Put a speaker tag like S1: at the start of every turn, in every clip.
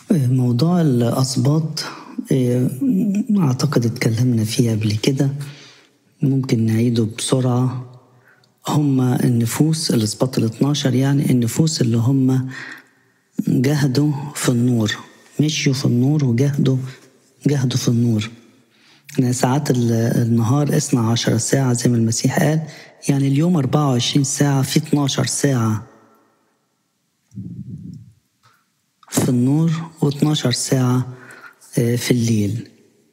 S1: موضوع الأسباط إيه، أعتقد اتكلمنا فيه قبل كده ممكن نعيده بسرعة هم النفوس الأسباط ال 12 يعني النفوس اللي هم جهدوا في النور مشيوا في النور وجهدوا جهدوا في النور يعني ساعات ال- النهار اثنا عشر ساعة زي ما المسيح قال يعني اليوم 24 ساعة في 12 ساعة في النور و12 ساعة آه، في الليل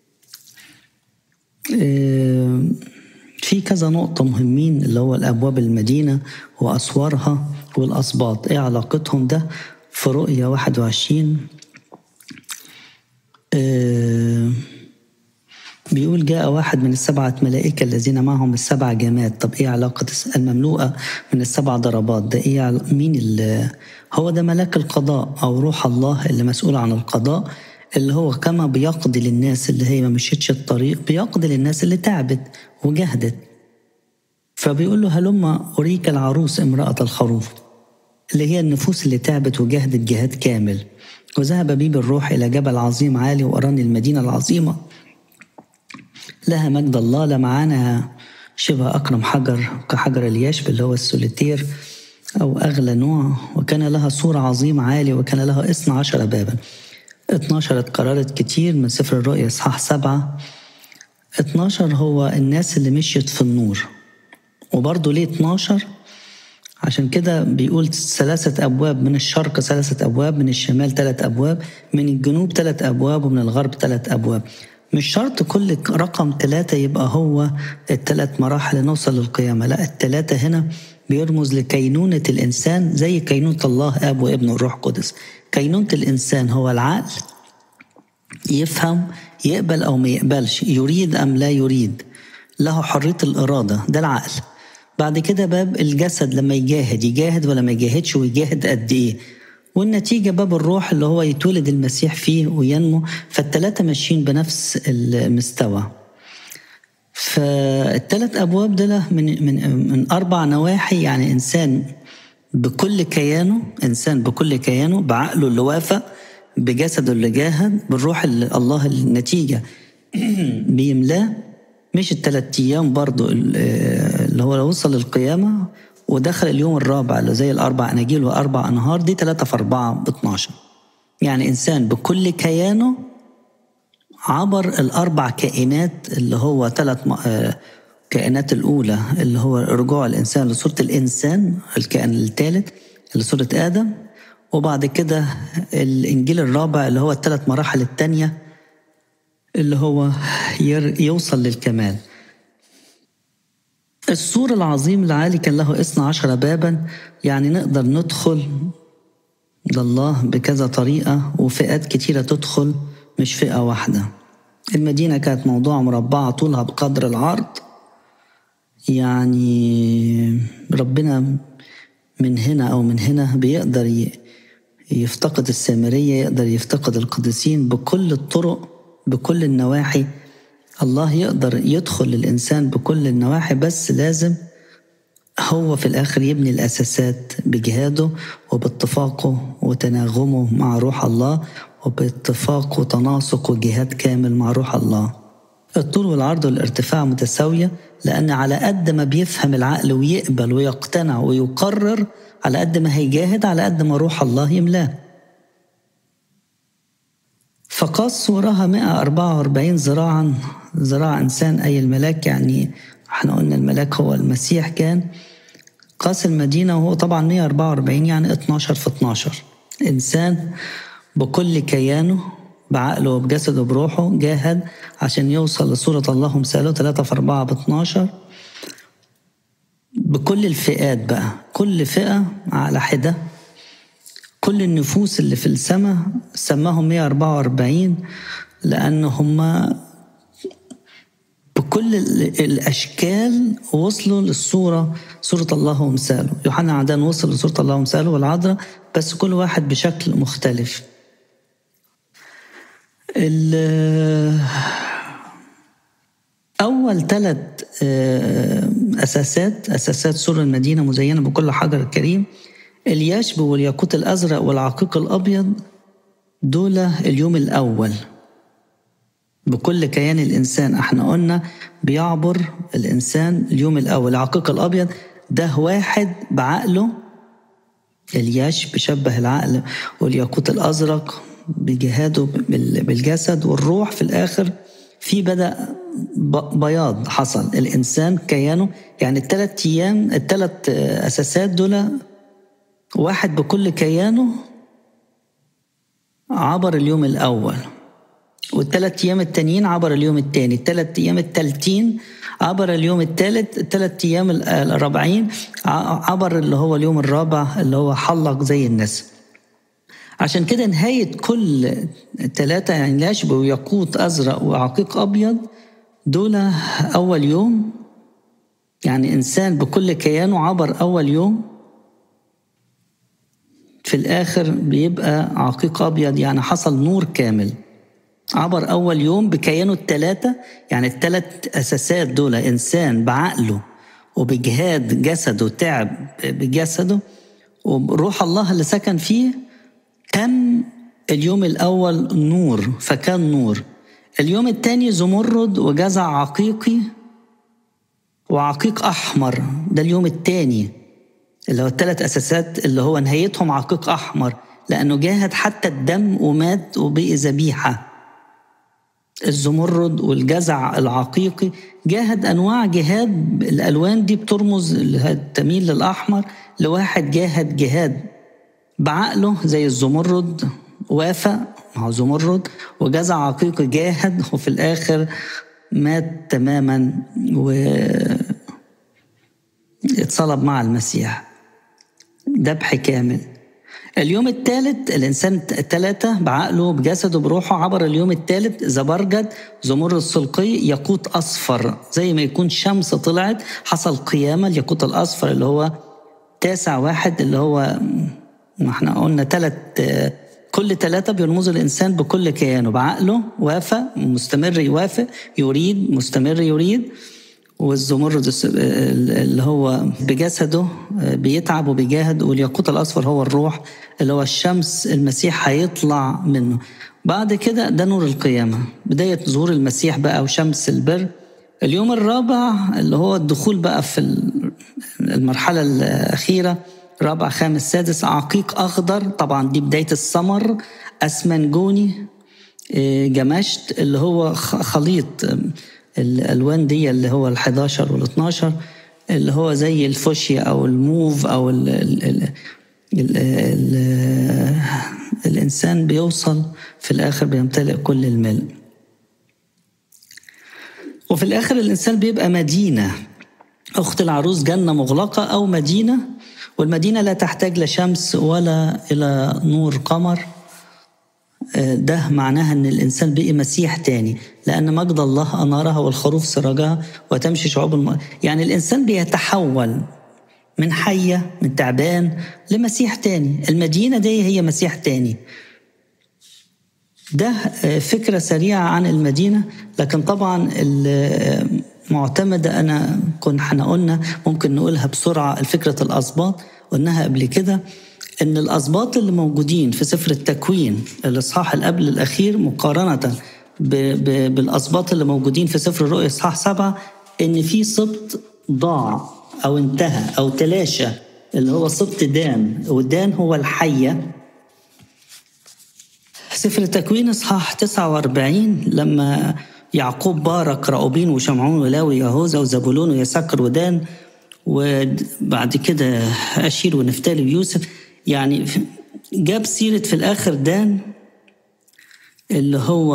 S1: آه، في كذا نقطة مهمين اللي هو الأبواب المدينة وأسوارها والأسباط إيه علاقتهم ده في رؤية 21 آه، بيقول جاء واحد من السبعة ملائكة الذين معهم السبع جماد طب ايه علاقة المملوءة من السبع ضربات ده ايه عل- مين اللي هو ده ملاك القضاء او روح الله اللي مسؤول عن القضاء اللي هو كما بيقضي للناس اللي هي ما مشيتش الطريق بيقضي للناس اللي تعبت وجهدت فبيقول له هلما أريك العروس امرأة الخروف اللي هي النفوس اللي تعبت وجهدت جهاد كامل وذهب بي بالروح إلى جبل عظيم عالي وأراني المدينة العظيمة لها مجد الله لمعانا شبه أكرم حجر كحجر اليشب اللي هو السوليتير أو أغلى نوع وكان لها سور عظيم عالي وكان لها اثنا عشر بابا 12 اتكررت كتير من سفر الرؤيا إصحاح سبعة 12 هو الناس اللي مشيت في النور وبرضه ليه 12 عشان كده بيقول ثلاثة أبواب من الشرق ثلاثة أبواب من الشمال ثلاث أبواب من الجنوب ثلاث أبواب ومن الغرب ثلاث أبواب مش شرط كل رقم ثلاثة يبقى هو الثلاث مراحل اللي نوصل للقيامة لا الثلاثة هنا بيرمز لكينونة الإنسان زي كينونة الله أب وابن والروح القدس كينونة الإنسان هو العقل يفهم يقبل أو ما يقبلش يريد أم لا يريد له حرية الإرادة ده العقل بعد كده باب الجسد لما يجاهد يجاهد ولا ما يجاهدش ويجاهد قد إيه والنتيجة باب الروح اللي هو يتولد المسيح فيه وينمو فالتلاتة ماشيين بنفس المستوى فالتلات أبواب دول من من من أربع نواحي يعني إنسان بكل كيانه إنسان بكل كيانه بعقله اللي وافق بجسده اللي جاهد بالروح اللي الله النتيجة بيملاه مش التلات أيام برضو اللي هو لو وصل للقيامة ودخل اليوم الرابع اللي زي الأربع أناجيل وأربع أنهار دي تلاتة في أربعة ب 12 يعني إنسان بكل كيانه عبر الأربع كائنات اللي هو ثلاث كائنات الأولى اللي هو رجوع الإنسان لصورة الإنسان الكائن الثالث اللي صورة آدم وبعد كده الإنجيل الرابع اللي هو الثلاث مراحل الثانية اللي هو يوصل للكمال السور العظيم العالي كان له اثنا عشر بابا يعني نقدر ندخل لله بكذا طريقة وفئات كتيرة تدخل مش فئة واحدة المدينة كانت موضوع مربعة طولها بقدر العرض يعني ربنا من هنا أو من هنا بيقدر يفتقد السامرية يقدر يفتقد القديسين بكل الطرق بكل النواحي الله يقدر يدخل للإنسان بكل النواحي بس لازم هو في الآخر يبني الأساسات بجهاده وباتفاقه وتناغمه مع روح الله وباتفاق وتناسق وجهاد كامل مع روح الله الطول والعرض والارتفاع متساوية لأن على قد ما بيفهم العقل ويقبل ويقتنع ويقرر على قد ما هيجاهد على قد ما روح الله يملاه فقاس صورها 144 ذراعا ذراع إنسان أي الملاك يعني احنا قلنا الملاك هو المسيح كان قاس المدينة وهو طبعا 144 يعني 12 في 12 إنسان بكل كيانه بعقله وبجسده وبروحه جاهد عشان يوصل لصورة الله مثاله 3 في 4 ب 12 بكل الفئات بقى كل فئة على حدة كل النفوس اللي في السماء سماهم 144 لأن هم بكل الأشكال وصلوا للصورة صورة الله ومثاله يوحنا عدان وصل لصورة الله ومثاله والعذراء بس كل واحد بشكل مختلف أول ثلاث أساسات أساسات سور المدينة مزينة بكل حجر كريم اليشب والياقوت الأزرق والعقيق الأبيض دول اليوم الأول بكل كيان الإنسان احنا قلنا بيعبر الإنسان اليوم الأول العقيق الأبيض ده واحد بعقله الياش بشبه العقل والياقوت الأزرق بجهاده بالجسد والروح في الآخر في بدأ بياض حصل الإنسان كيانه يعني الثلاث أيام الثلاث أساسات دول واحد بكل كيانه عبر اليوم الأول والثلاث أيام التانيين عبر اليوم الثاني الثلاث أيام التالتين عبر اليوم الثالث الثلاث أيام الرابعين عبر اللي هو اليوم الرابع اللي هو حلق زي الناس عشان كده نهاية كل ثلاثة يعني لاش وياقوت أزرق وعقيق أبيض دول أول يوم يعني إنسان بكل كيانه عبر أول يوم في الآخر بيبقى عقيق أبيض يعني حصل نور كامل عبر أول يوم بكيانه التلاتة يعني التلات أساسات دول إنسان بعقله وبجهاد جسده تعب بجسده وروح الله اللي سكن فيه كان اليوم الأول نور فكان نور اليوم الثاني زمرد وجزع عقيقي وعقيق أحمر ده اليوم الثاني اللي هو الثلاث أساسات اللي هو نهايتهم عقيق أحمر لأنه جاهد حتى الدم ومات وبقي ذبيحة الزمرد والجزع العقيقي جاهد أنواع جهاد الألوان دي بترمز تميل للأحمر لواحد جاهد جهاد بعقله زي الزمرد وافق مع زمرد وجزع عقيقي جاهد وفي الآخر مات تماما و اتصلب مع المسيح ذبح كامل اليوم الثالث الإنسان الثلاثة بعقله بجسده بروحه عبر اليوم الثالث زبرجد زمر السلقي ياقوت أصفر زي ما يكون شمس طلعت حصل قيامة الياقوت الأصفر اللي هو تاسع واحد اللي هو ما احنا قلنا ثلاث كل ثلاثة بيرمزوا الإنسان بكل كيانه بعقله وافق مستمر يوافق يريد مستمر يريد والزمرد اللي هو بجسده بيتعب وبيجاهد والياقوت الأصفر هو الروح اللي هو الشمس المسيح هيطلع منه بعد كده ده نور القيامة بداية ظهور المسيح بقى وشمس البر اليوم الرابع اللي هو الدخول بقى في المرحلة الأخيرة رابع خامس سادس عقيق أخضر طبعا دي بداية السمر أسمنجوني جمشت اللي هو خليط الالوان دي اللي هو ال11 وال12 اللي هو زي الفوشيا او الموف او ال ال ال ال ال الانسان بيوصل في الاخر بيمتلئ كل الملء وفي الاخر الانسان بيبقى مدينه اخت العروس جنه مغلقه او مدينه والمدينه لا تحتاج لا شمس ولا الى نور قمر ده معناها ان الانسان بقي مسيح تاني لان مجد الله انارها والخروف سراجها وتمشي شعوب الم... يعني الانسان بيتحول من حيه من تعبان لمسيح تاني المدينه دي هي مسيح تاني ده فكره سريعه عن المدينه لكن طبعا المعتمده انا كنا احنا قلنا ممكن نقولها بسرعه الفكره الاسباط قلناها قبل كده ان الاسباط اللي موجودين في سفر التكوين الاصحاح اللي قبل الاخير مقارنه ب ب بالاسباط اللي موجودين في سفر الرؤيا اصحاح سبعه ان في سبط ضاع او انتهى او تلاشى اللي هو سبط دان ودان هو الحيه سفر التكوين اصحاح 49 لما يعقوب بارك راؤوبين وشمعون ولاوي يهوذا وزبولون ويسكر ودان وبعد كده اشير ونفتالي ويوسف يعني جاب سيرة في الآخر دان اللي هو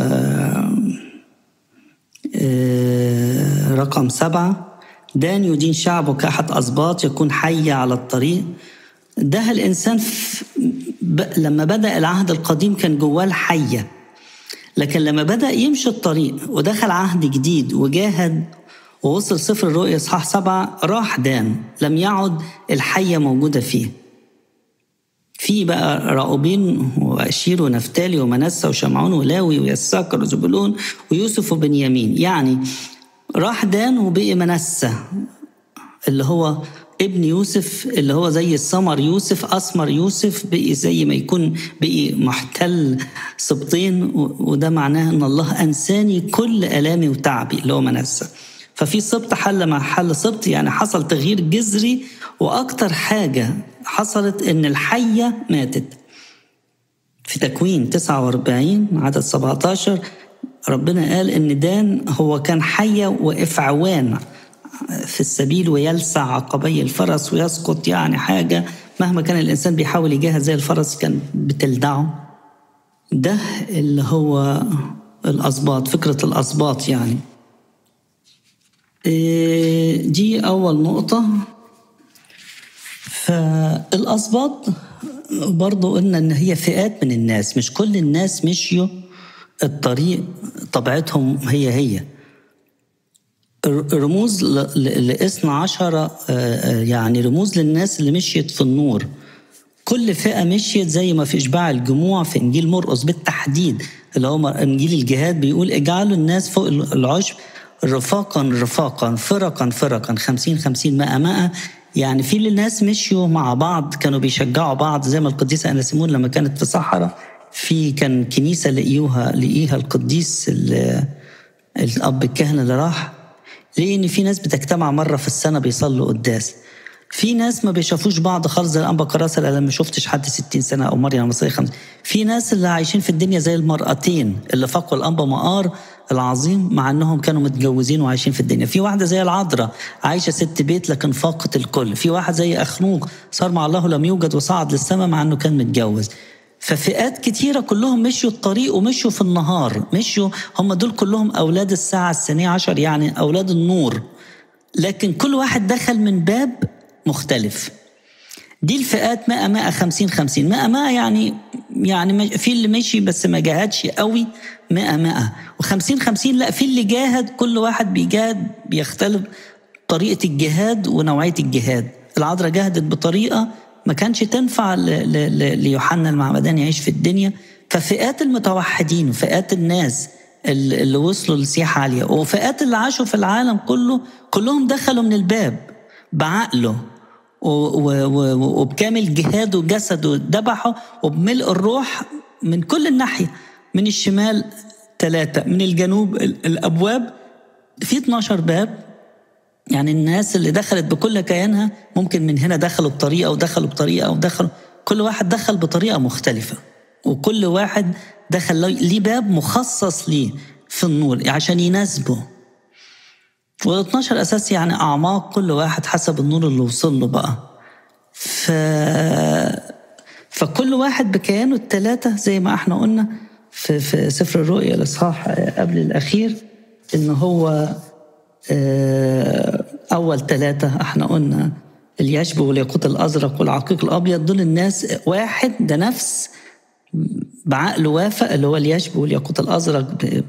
S1: رقم سبعة دان يدين شعبه كأحد أسباط يكون حي على الطريق ده الإنسان لما بدأ العهد القديم كان جواه الحية لكن لما بدأ يمشي الطريق ودخل عهد جديد وجاهد ووصل سفر الرؤيا إصحاح سبعة راح دان لم يعد الحية موجودة فيه في بقى راؤوبين واشير ونفتالي ومنسى وشمعون ولاوي ويساكر وزبلون ويوسف وبنيامين يعني راح دان وبقي منسى اللي هو ابن يوسف اللي هو زي السمر يوسف اسمر يوسف بقي زي ما يكون بقي محتل سبطين وده معناه ان الله انساني كل الامي وتعبي اللي هو منسى ففي سبط حل مع حل سبط يعني حصل تغيير جذري واكتر حاجه حصلت ان الحيه ماتت في تكوين 49 عدد 17 ربنا قال ان دان هو كان حيه وافعوان في السبيل ويلسع عقبي الفرس ويسقط يعني حاجه مهما كان الانسان بيحاول يجاهد زي الفرس كان بتلدعه ده اللي هو الاسباط فكره الاسباط يعني إيه، دي اول نقطه فالاسباط برضو قلنا ان هي فئات من الناس مش كل الناس مشيوا الطريق طبيعتهم هي هي رموز لاثنى عشر آه، آه، يعني رموز للناس اللي مشيت في النور كل فئة مشيت زي ما في إشباع الجموع في إنجيل مرقس بالتحديد اللي هو إنجيل الجهاد بيقول اجعلوا الناس فوق العشب رفاقا رفاقا فرقا فرقا خمسين خمسين مائة مائة يعني في الناس مشيوا مع بعض كانوا بيشجعوا بعض زي ما القديسة أناسيمون لما كانت في صحراء في كان كنيسة لقيوها لقيها القديس الأب الكهنة اللي راح ليه ان في ناس بتجتمع مره في السنه بيصلوا قداس في ناس ما بيشوفوش بعض خالص زي الانبا كراسه لما ما شفتش حد 60 سنه او مريم المصريه خمسة في ناس اللي عايشين في الدنيا زي المرأتين اللي فقوا الانبا مقار العظيم مع انهم كانوا متجوزين وعايشين في الدنيا في واحده زي العذراء عايشه ست بيت لكن فاقت الكل في واحد زي اخنوق صار مع الله لم يوجد وصعد للسماء مع انه كان متجوز ففئات كتيرة كلهم مشوا الطريق ومشوا في النهار مشوا هم دول كلهم أولاد الساعة الثانية عشر يعني أولاد النور لكن كل واحد دخل من باب مختلف دي الفئات 100 100 50 50 100 100 يعني يعني في اللي مشي بس ما جاهدش قوي 100 100 و50 50 لا في اللي جاهد كل واحد بيجاهد بيختلف طريقة الجهاد ونوعية الجهاد العذراء جاهدت بطريقة ما كانش تنفع ليوحنا المعمدان يعيش في الدنيا ففئات المتوحدين وفئات الناس اللي وصلوا لسياحة عالية وفئات اللي عاشوا في العالم كله كلهم دخلوا من الباب بعقله وبكامل جهاده وجسده ذبحوا وبملء الروح من كل الناحية من الشمال ثلاثة من الجنوب الأبواب في 12 باب يعني الناس اللي دخلت بكل كيانها ممكن من هنا دخلوا بطريقة ودخلوا بطريقة ودخلوا كل واحد دخل بطريقة مختلفة وكل واحد دخل ليه باب مخصص ليه في النور عشان يناسبه وال 12 أساس يعني أعماق كل واحد حسب النور اللي وصل له بقى ف... فكل واحد بكيانه الثلاثة زي ما احنا قلنا في, في سفر الرؤيا الإصحاح قبل الأخير إن هو آه، أول ثلاثة احنا قلنا اليشب والياقوت الأزرق والعقيق الأبيض دول الناس واحد ده نفس بعقل وافق اللي هو اليشب والياقوت الأزرق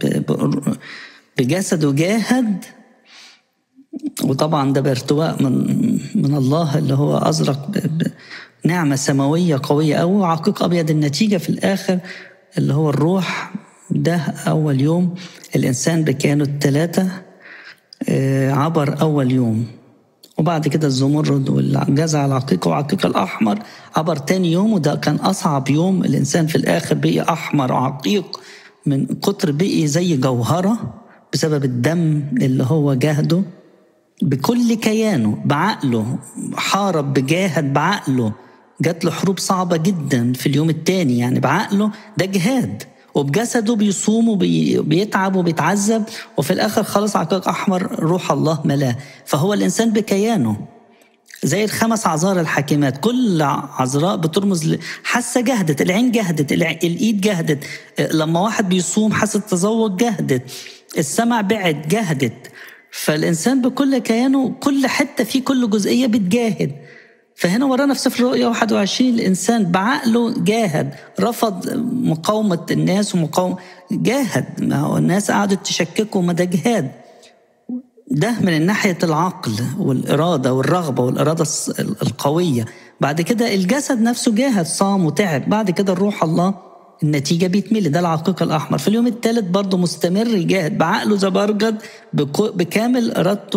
S1: بجسده جاهد وطبعا ده بارتواء من من الله اللي هو أزرق بنعمة سماوية قوية أوي وعقيق أبيض النتيجة في الآخر اللي هو الروح ده أول يوم الإنسان بكانوا الثلاثة آه، عبر أول يوم وبعد كده الزمرد والجزع العقيقة وعقيقة الأحمر عبر تاني يوم وده كان أصعب يوم الإنسان في الآخر بقي أحمر وعقيق من كتر بقي زي جوهرة بسبب الدم اللي هو جاهده بكل كيانه بعقله حارب بجاهد بعقله جات له حروب صعبة جدا في اليوم التاني يعني بعقله ده جهاد وبجسده بيصوم وبيتعب وبيتعذب وفي الاخر خلص عقاق احمر روح الله ملاه فهو الانسان بكيانه زي الخمس عذار الحاكمات كل عذراء بترمز حاسه جهدت العين جهدت الايد جهدت لما واحد بيصوم حاسه التذوق جهدت السمع بعد جهدت فالانسان بكل كيانه كل حته فيه كل جزئيه بتجاهد فهنا ورانا في سفر الرؤيا 21 الانسان بعقله جاهد رفض مقاومه الناس ومقاومه جاهد ما هو الناس قعدت تشككوا ما ده جهاد ده من ناحيه العقل والاراده والرغبه والاراده القويه بعد كده الجسد نفسه جاهد صام وتعب بعد كده الروح الله النتيجه بيتملي ده العقيق الاحمر في اليوم الثالث برضه مستمر يجاهد بعقله زبرجد بكامل ارادته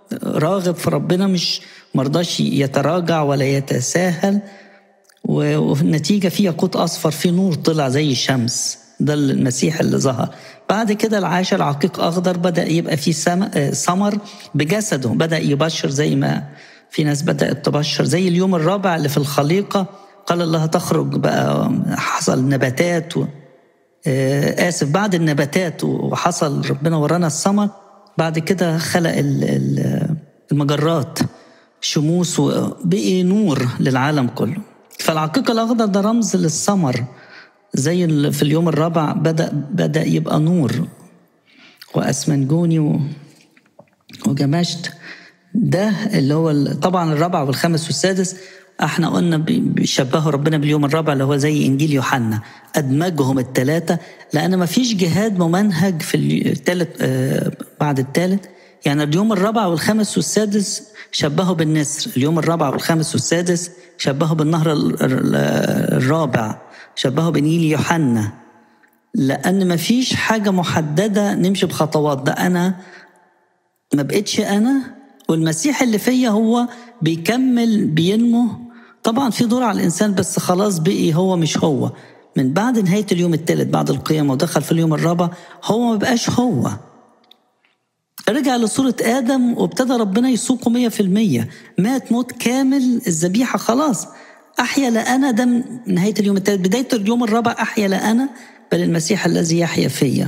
S1: راغب في ربنا مش مرضاش يتراجع ولا يتساهل وفي النتيجة في ياقوت أصفر في نور طلع زي الشمس ده المسيح اللي ظهر بعد كده العاشر عقيق أخضر بدأ يبقى في ثمر بجسده بدأ يبشر زي ما في ناس بدأت تبشر زي اليوم الرابع اللي في الخليقة قال الله تخرج بقى حصل نباتات و... آسف بعد النباتات وحصل ربنا ورانا الثمر بعد كده خلق المجرات شموس وبقي نور للعالم كله فالعقيق الأخضر ده رمز للثمر زي في اليوم الرابع بدأ بدأ يبقى نور وأسمنجوني و... وجمشت ده اللي هو طبعا الرابع والخامس والسادس احنا قلنا بيشبهوا ربنا باليوم الرابع اللي هو زي انجيل يوحنا ادمجهم الثلاثه لان ما فيش جهاد ممنهج في الثالث آه بعد الثالث يعني اليوم الرابع والخامس والسادس شبهوا بالنسر اليوم الرابع والخامس والسادس شبهوا بالنهر الرابع شبهوا بانجيل يوحنا لان ما فيش حاجه محدده نمشي بخطوات ده انا ما بقتش انا والمسيح اللي فيا هو بيكمل بينمو طبعا في دور على الانسان بس خلاص بقي هو مش هو من بعد نهايه اليوم الثالث بعد القيامه ودخل في اليوم الرابع هو ما بقاش هو رجع لصورة آدم وابتدى ربنا يسوقه مية في المية مات موت كامل الذبيحة خلاص أحيا لا أنا ده من نهاية اليوم الثالث بداية اليوم الرابع أحيا لا أنا بل المسيح الذي يحيا فيا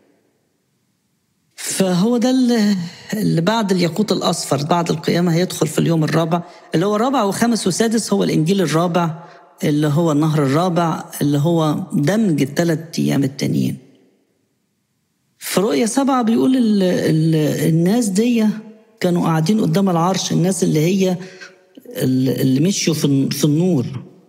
S1: فهو ده اللي بعد الياقوت الأصفر بعد القيامة هيدخل في اليوم الرابع اللي هو رابع وخامس وسادس هو الإنجيل الرابع اللي هو النهر الرابع اللي هو دمج الثلاث أيام التانيين في رؤية سبعة بيقول ال ال الناس دي كانوا قاعدين قدام العرش الناس اللي هي اللي مشيوا في, في النور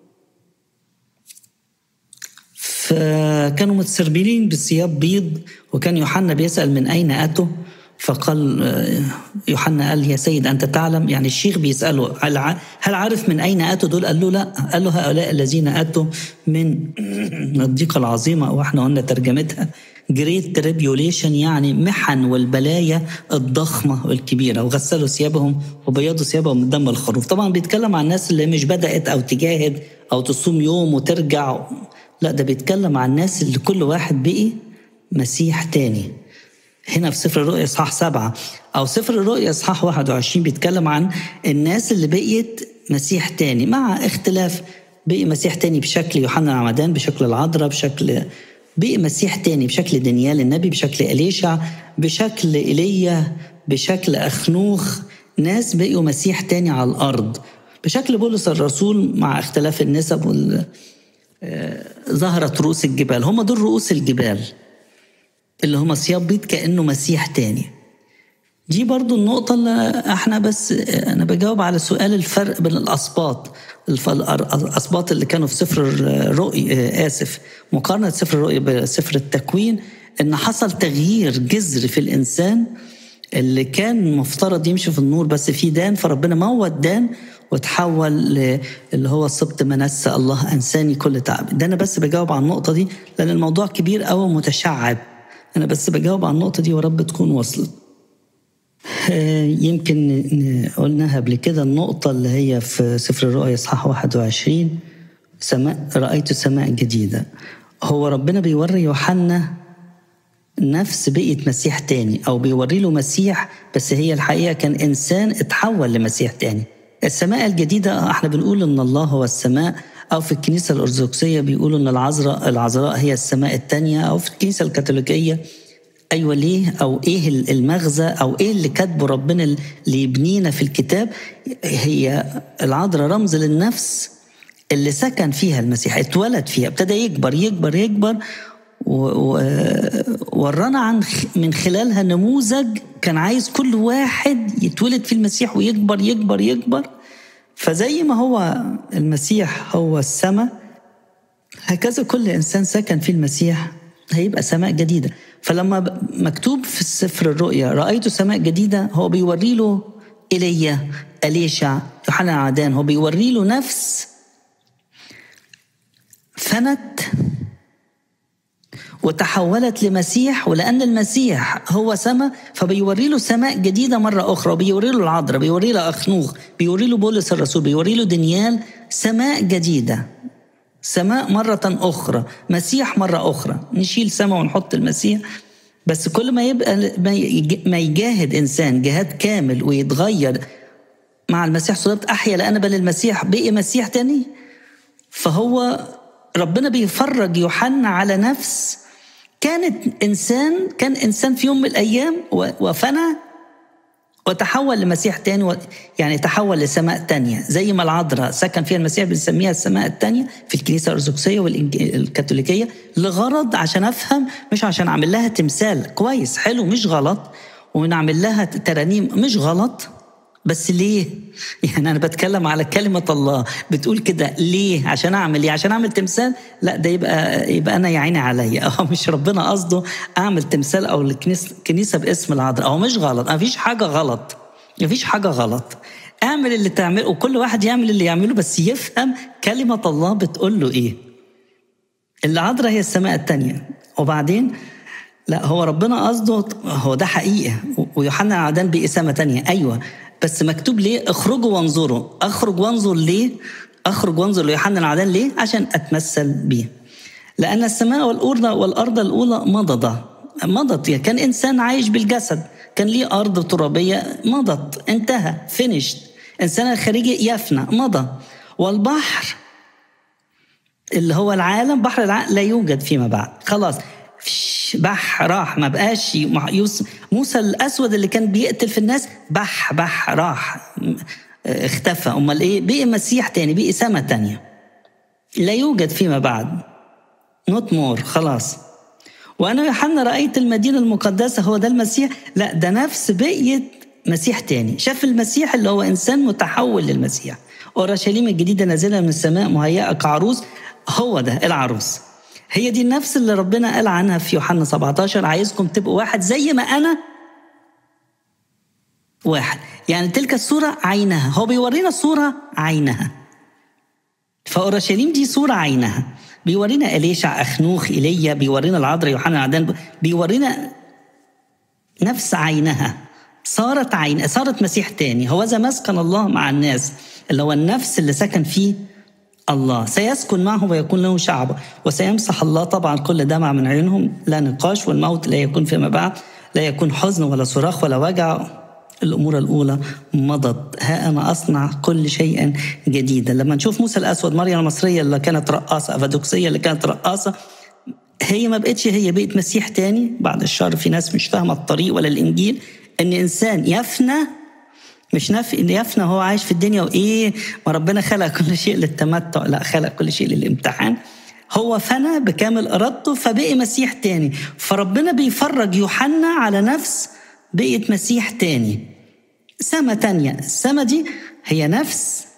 S1: فكانوا متسربلين بثياب بيض وكان يوحنا بيسأل من أين أتوا فقال يوحنا قال يا سيد أنت تعلم يعني الشيخ بيسأله هل هل عارف من أين أتوا دول قال له لا قال له هؤلاء الذين أتوا من الضيقة العظيمة وإحنا قلنا ترجمتها جريت تريبيوليشن يعني محن والبلايا الضخمة والكبيرة وغسلوا ثيابهم وبيضوا ثيابهم من دم الخروف طبعا بيتكلم عن الناس اللي مش بدأت أو تجاهد أو تصوم يوم وترجع لا ده بيتكلم عن الناس اللي كل واحد بقي مسيح تاني هنا في سفر الرؤيا اصحاح سبعة او سفر الرؤيا اصحاح 21 بيتكلم عن الناس اللي بقيت مسيح تاني مع اختلاف بقي مسيح تاني بشكل يوحنا العمدان بشكل العذراء بشكل بقي مسيح تاني بشكل دانيال النبي بشكل إليشع بشكل إيليا بشكل أخنوخ ناس بقوا مسيح تاني على الأرض بشكل بولس الرسول مع اختلاف النسب وال... ظهرت رؤوس الجبال هم دول رؤوس الجبال اللي هم ثياب بيض كأنه مسيح تاني دي برضو النقطة اللي احنا بس أنا بجاوب على سؤال الفرق بين الأسباط الأسباط اللي كانوا في سفر الرؤي آسف مقارنة سفر الرؤي بسفر التكوين إن حصل تغيير جذري في الإنسان اللي كان مفترض يمشي في النور بس في دان فربنا موت دان وتحول اللي هو السبط منسى الله انساني كل تعب ده انا بس بجاوب على النقطه دي لان الموضوع كبير قوي ومتشعب انا بس بجاوب على النقطه دي ورب تكون وصلت يمكن قلناها قبل كده النقطة اللي هي في سفر الرؤيا إصحاح 21 سماء رأيت سماء جديدة هو ربنا بيوري يوحنا نفس بقية مسيح تاني أو بيوري له مسيح بس هي الحقيقة كان إنسان اتحول لمسيح تاني السماء الجديدة احنا بنقول ان الله هو السماء او في الكنيسة الارثوذكسية بيقولوا ان العذراء العذراء هي السماء الثانية او في الكنيسة الكاثوليكية ايوه ليه او ايه المغزى او ايه اللي كاتبه ربنا اللي يبنينا في الكتاب هي العذراء رمز للنفس اللي سكن فيها المسيح اتولد فيها ابتدى يكبر يكبر يكبر وورانا عن من خلالها نموذج كان عايز كل واحد يتولد في المسيح ويكبر يكبر يكبر فزي ما هو المسيح هو السماء هكذا كل انسان سكن في المسيح هيبقى سماء جديده فلما مكتوب في السفر الرؤيا رايت سماء جديده هو بيوري له ايليا اليشع يوحنا عدان هو بيوري له نفس فنت وتحولت لمسيح ولأن المسيح هو سماء فبيوري له سماء جديدة مرة أخرى وبيوري له العذراء بيوري له أخنوخ بيوري له بولس الرسول بيوري له دانيال سماء جديدة سماء مرة أخرى مسيح مرة أخرى نشيل سماء ونحط المسيح بس كل ما يبقى ما يجاهد إنسان جهاد كامل ويتغير مع المسيح صلبت أحيا لأنا بل المسيح بقي مسيح تاني فهو ربنا بيفرج يوحنا على نفس كانت انسان كان انسان في يوم من الايام وفنى وتحول لمسيح تاني و... يعني تحول لسماء تانية زي ما العذراء سكن فيها المسيح بنسميها السماء التانية في الكنيسة الأرثوذكسية والكاثوليكية لغرض عشان أفهم مش عشان أعمل لها تمثال كويس حلو مش غلط ونعمل لها ترانيم مش غلط بس ليه؟ يعني أنا بتكلم على كلمة الله بتقول كده ليه؟ عشان أعمل إيه؟ عشان أعمل تمثال؟ لا ده يبقى يبقى أنا يا عيني عليا أو مش ربنا قصده أعمل تمثال أو الكنيسة باسم العذراء أو مش غلط ما فيش حاجة غلط ما فيش حاجة غلط اعمل اللي تعمله وكل واحد يعمل اللي يعمله بس يفهم كلمة الله بتقول له إيه العذراء هي السماء التانية وبعدين لا هو ربنا قصده هو ده حقيقة ويوحنا العدان بإسامة تانية أيوة بس مكتوب ليه اخرجوا وانظروا اخرج وانظر ليه اخرج وانظر ليوحنا العدان ليه عشان اتمثل بيه لان السماء والارض والارض الاولى مضت مضت يعني كان انسان عايش بالجسد كان ليه ارض ترابيه مضت انتهى فينيشد انسان الخارجي يفنى مضى والبحر اللي هو العالم بحر العالم لا يوجد فيما بعد خلاص بح راح ما بقاش موسى الاسود اللي كان بيقتل في الناس بح بح راح اختفى امال ايه بقي مسيح تاني بقي سما تانية لا يوجد فيما بعد نوت مور خلاص وانا يوحنا رايت المدينه المقدسه هو ده المسيح لا ده نفس بقيه مسيح تاني شاف المسيح اللي هو انسان متحول للمسيح اورشليم الجديده نازله من السماء مهيئه كعروس هو ده العروس هي دي النفس اللي ربنا قال عنها في يوحنا 17 عايزكم تبقوا واحد زي ما انا واحد يعني تلك الصورة عينها هو بيورينا صورة عينها فأورشليم دي صورة عينها بيورينا إليشع أخنوخ إيليا بيورينا العذراء يوحنا العدان بيورينا نفس عينها صارت عين صارت مسيح تاني هو ذا مسكن الله مع الناس اللي هو النفس اللي سكن فيه الله سيسكن معه ويكون له شعب وسيمسح الله طبعا كل دمع من عيونهم لا نقاش والموت لا يكون فيما بعد لا يكون حزن ولا صراخ ولا وجع الأمور الأولى مضت ها أنا أصنع كل شيء جديدا لما نشوف موسى الأسود مريم المصرية اللي كانت رقاصة أفادوكسية اللي كانت رقاصة هي ما بقتش هي بقت مسيح تاني بعد الشر في ناس مش فاهمة الطريق ولا الإنجيل إن إنسان يفنى مش نفي ان يفنى هو عايش في الدنيا وايه ما ربنا خلق كل شيء للتمتع لا خلق كل شيء للامتحان هو فنى بكامل ارادته فبقي مسيح تاني فربنا بيفرج يوحنا على نفس بقيت مسيح تاني سما تانية السما دي هي نفس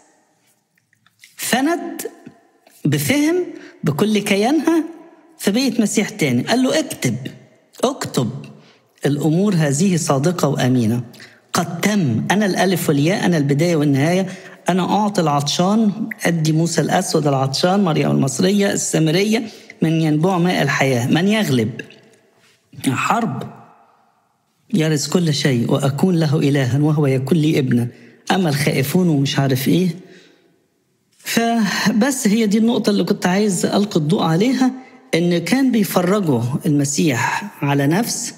S1: فند بفهم بكل كيانها فبقيت مسيح تاني قال له اكتب اكتب الامور هذه صادقه وامينه قد تم أنا الألف والياء أنا البداية والنهاية أنا أعطي العطشان أدي موسى الأسود العطشان مريم المصرية السامرية من ينبوع ماء الحياة من يغلب حرب يرث كل شيء وأكون له إلها وهو يكون لي ابنا أما الخائفون ومش عارف إيه فبس هي دي النقطة اللي كنت عايز ألقي الضوء عليها إن كان بيفرجوا المسيح على نفس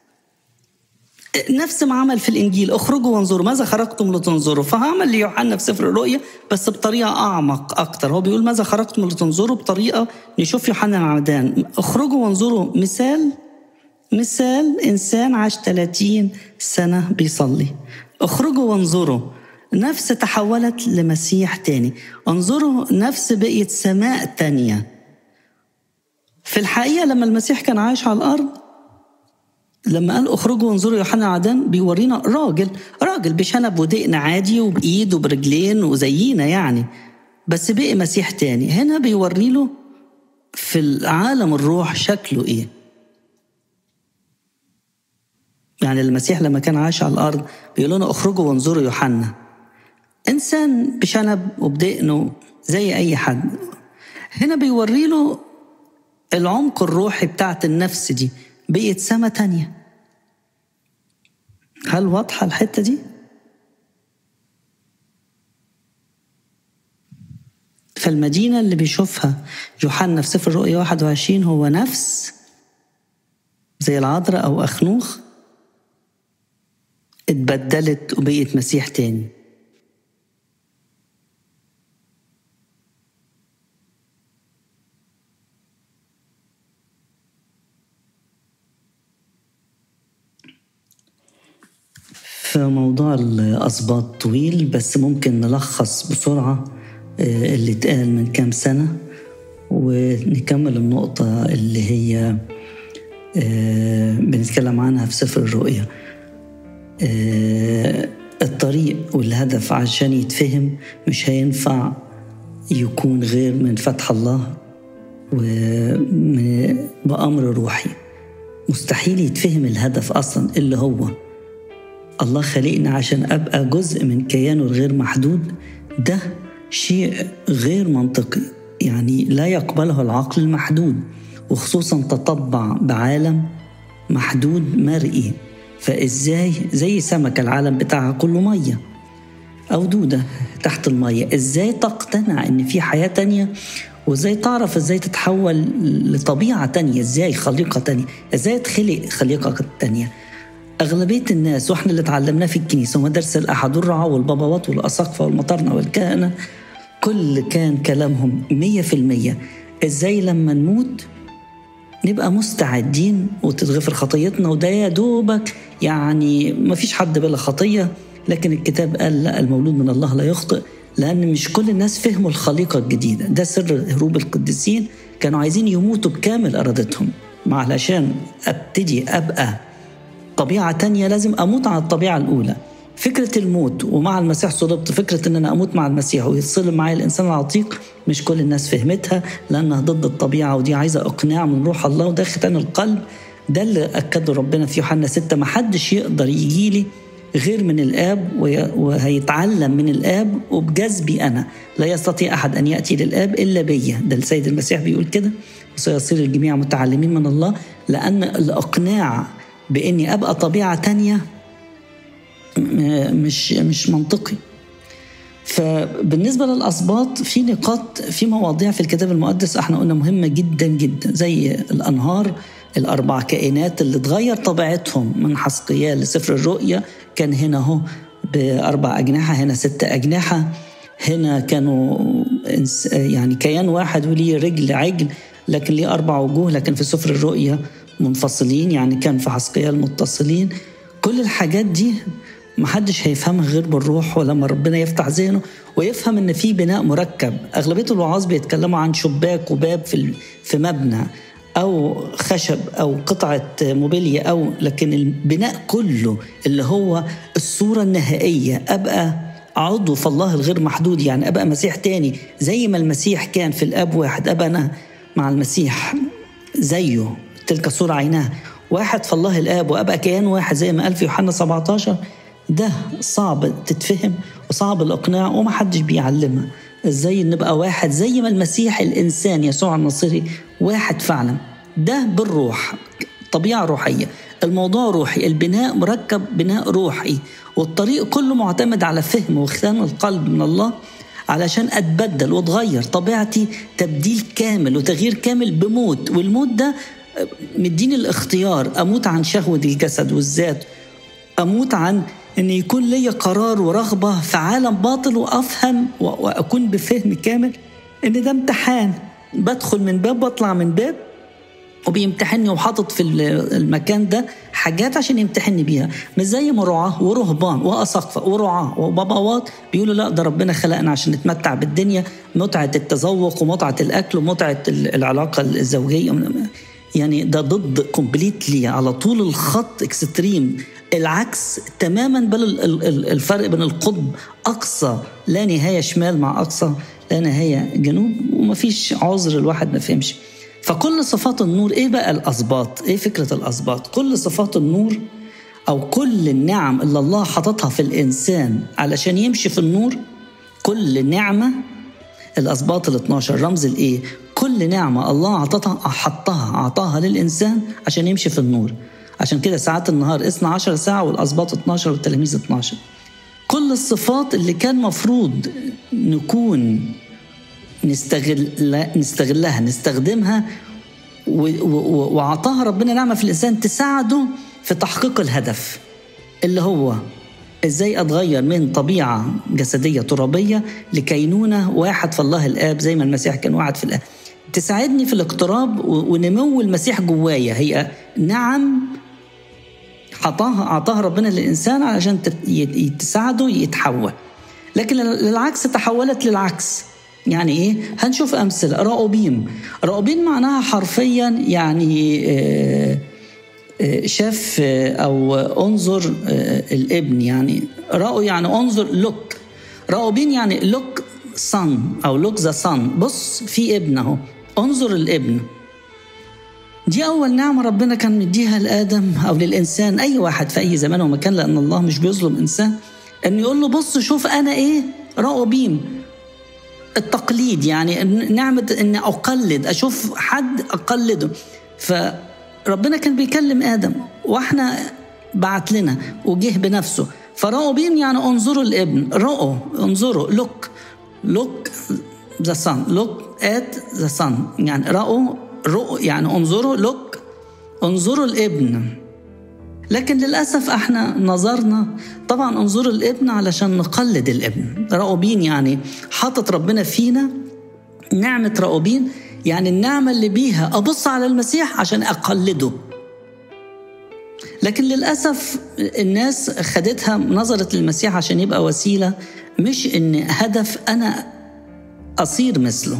S1: نفس ما عمل في الانجيل اخرجوا وانظروا ماذا خرجتم لتنظروا فهعمل ليوحنا في سفر الرؤيا بس بطريقه اعمق اكتر هو بيقول ماذا خرجتم لتنظروا بطريقه نشوف يوحنا العمدان اخرجوا وانظروا مثال مثال انسان عاش 30 سنه بيصلي اخرجوا وانظروا نفس تحولت لمسيح تاني انظروا نفس بقيت سماء تانية في الحقيقة لما المسيح كان عايش على الأرض لما قال اخرجوا وانظروا يوحنا عدن بيورينا راجل راجل بشنب ودقن عادي وبايد وبرجلين وزينا يعني بس بقي مسيح تاني هنا بيوري له في العالم الروح شكله ايه يعني المسيح لما كان عايش على الارض بيقول لنا اخرجوا وانظروا يوحنا انسان بشنب وبدقنه زي اي حد هنا بيوري له العمق الروحي بتاعت النفس دي بقت سما تانية هل واضحة الحتة دي؟ فالمدينة اللي بيشوفها يوحنا في سفر الرؤيا 21 هو نفس زي العذراء أو أخنوخ اتبدلت وبقيت مسيح تاني فموضوع الأسباط طويل بس ممكن نلخص بسرعة اللي اتقال من كام سنة ونكمل النقطة اللي هي بنتكلم عنها في سفر الرؤيا الطريق والهدف عشان يتفهم مش هينفع يكون غير من فتح الله بأمر روحي مستحيل يتفهم الهدف أصلا اللي هو الله خلقنا عشان أبقى جزء من كيانه الغير محدود ده شيء غير منطقي يعني لا يقبله العقل المحدود وخصوصا تطبع بعالم محدود مرئي فازاي زي سمكة العالم بتاعها كله مية أو دودة تحت المية ازاي تقتنع ان في حياة تانية وازاي تعرف ازاي تتحول لطبيعة تانية ازاي خليقة تانية ازاي تخلق خليقة تانية أغلبية الناس وإحنا اللي اتعلمناه في الكنيسة ومدارس الأحد والرعاة والباباوات والأساقفة والمطارنة والكهنة كل كان كلامهم مية في المية إزاي لما نموت نبقى مستعدين وتتغفر خطيتنا وده يا دوبك يعني ما فيش حد بلا خطية لكن الكتاب قال لا المولود من الله لا يخطئ لأن مش كل الناس فهموا الخليقة الجديدة ده سر هروب القديسين كانوا عايزين يموتوا بكامل إرادتهم علشان أبتدي أبقى طبيعة تانية لازم أموت على الطبيعة الأولى فكرة الموت ومع المسيح صلبت فكرة إن أنا أموت مع المسيح ويتصلب معايا الإنسان العتيق مش كل الناس فهمتها لأنها ضد الطبيعة ودي عايزة إقناع من روح الله وده ختان القلب ده اللي أكده ربنا في يوحنا ستة محدش يقدر يجي لي غير من الآب وهيتعلم من الآب وبجذبي أنا لا يستطيع أحد أن يأتي للآب إلا بيا ده السيد المسيح بيقول كده وسيصير الجميع متعلمين من الله لأن الإقناع بإني أبقى طبيعة تانية مش مش منطقي فبالنسبة للأسباط في نقاط في مواضيع في الكتاب المقدس احنا قلنا مهمة جدا جدا زي الأنهار الأربع كائنات اللي اتغير طبيعتهم من حسقيال لسفر الرؤيا كان هنا اهو بأربع أجنحة هنا ست أجنحة هنا كانوا يعني كيان واحد وليه رجل عجل لكن ليه أربع وجوه لكن في سفر الرؤيا منفصلين يعني كان في حسقيال متصلين كل الحاجات دي محدش هيفهمها غير بالروح ولما ربنا يفتح ذهنه ويفهم ان في بناء مركب اغلبيه الوعاظ بيتكلموا عن شباك وباب في في مبنى او خشب او قطعه موبيليا او لكن البناء كله اللي هو الصوره النهائيه ابقى عضو في الله الغير محدود يعني ابقى مسيح تاني زي ما المسيح كان في الاب واحد ابقى انا مع المسيح زيه تلك الصوره عيناها واحد في الله الاب وابقى كيان واحد زي ما قال في يوحنا 17 ده صعب تتفهم وصعب الاقناع ومحدش بيعلمها ازاي نبقى واحد زي ما المسيح الانسان يسوع الناصري واحد فعلا ده بالروح طبيعه روحيه الموضوع روحي البناء مركب بناء روحي والطريق كله معتمد على فهم وختان القلب من الله علشان اتبدل واتغير طبيعتي تبديل كامل وتغيير كامل بموت والموت ده مديني الاختيار اموت عن شهوه الجسد والذات اموت عن ان يكون لي قرار ورغبه في عالم باطل وافهم واكون بفهم كامل ان ده امتحان بدخل من باب واطلع من باب وبيمتحني وحاطط في المكان ده حاجات عشان يمتحني بيها مش زي ما رعاه ورهبان واساقفه ورعاه وباباوات بيقولوا لا ده ربنا خلقنا عشان نتمتع بالدنيا متعه التذوق ومتعه الاكل ومتعه العلاقه الزوجيه يعني ده ضد كومبليتلي على طول الخط اكستريم العكس تماما بل الفرق بين القطب اقصى لا نهايه شمال مع اقصى لا نهايه جنوب ومفيش عذر الواحد ما فهمش فكل صفات النور ايه بقى الاسباط ايه فكره الاسباط كل صفات النور او كل النعم اللي الله حاططها في الانسان علشان يمشي في النور كل نعمه الاسباط ال 12 رمز الايه كل نعمه الله اعطتها حطها اعطاها للانسان عشان يمشي في النور عشان كده ساعات النهار 12 ساعه والاسباط 12 والتلاميذ 12 كل الصفات اللي كان مفروض نكون نستغل نستغلها نستخدمها وأعطاها ربنا نعمة في الإنسان تساعده في تحقيق الهدف اللي هو ازاي اتغير من طبيعه جسديه ترابيه لكينونه واحد في الله الاب زي ما المسيح كان واحد في الاب تساعدني في الاقتراب ونمو المسيح جوايا هي نعم عطاها اعطاها ربنا للانسان علشان تساعده يتحول لكن للعكس تحولت للعكس يعني ايه هنشوف امثله راؤوبيم راؤوبيم معناها حرفيا يعني آه شاف او انظر الابن يعني رأوا يعني انظر لوك راؤوبين يعني لوك صن او لوك ذا صن بص في ابن اهو انظر الابن دي أول نعمة ربنا كان مديها لآدم أو للإنسان أي واحد في أي زمان ومكان لأن الله مش بيظلم إنسان إنه يقول له بص شوف أنا إيه راؤوبين التقليد يعني نعمة إني أقلد أشوف حد أقلده ف ربنا كان بيكلم ادم واحنا بعت لنا وجه بنفسه فرأوا بين يعني انظروا الابن رأوا انظروا لوك لوك ذا صن لوك ات ذا صن يعني رأوا رؤوا يعني انظروا لوك انظروا الابن لكن للأسف احنا نظرنا طبعا انظروا الابن علشان نقلد الابن رأوبين يعني حاطط ربنا فينا نعمة رأوبين يعني النعمة اللي بيها أبص على المسيح عشان أقلده لكن للأسف الناس خدتها نظرت للمسيح عشان يبقى وسيلة مش إن هدف أنا أصير مثله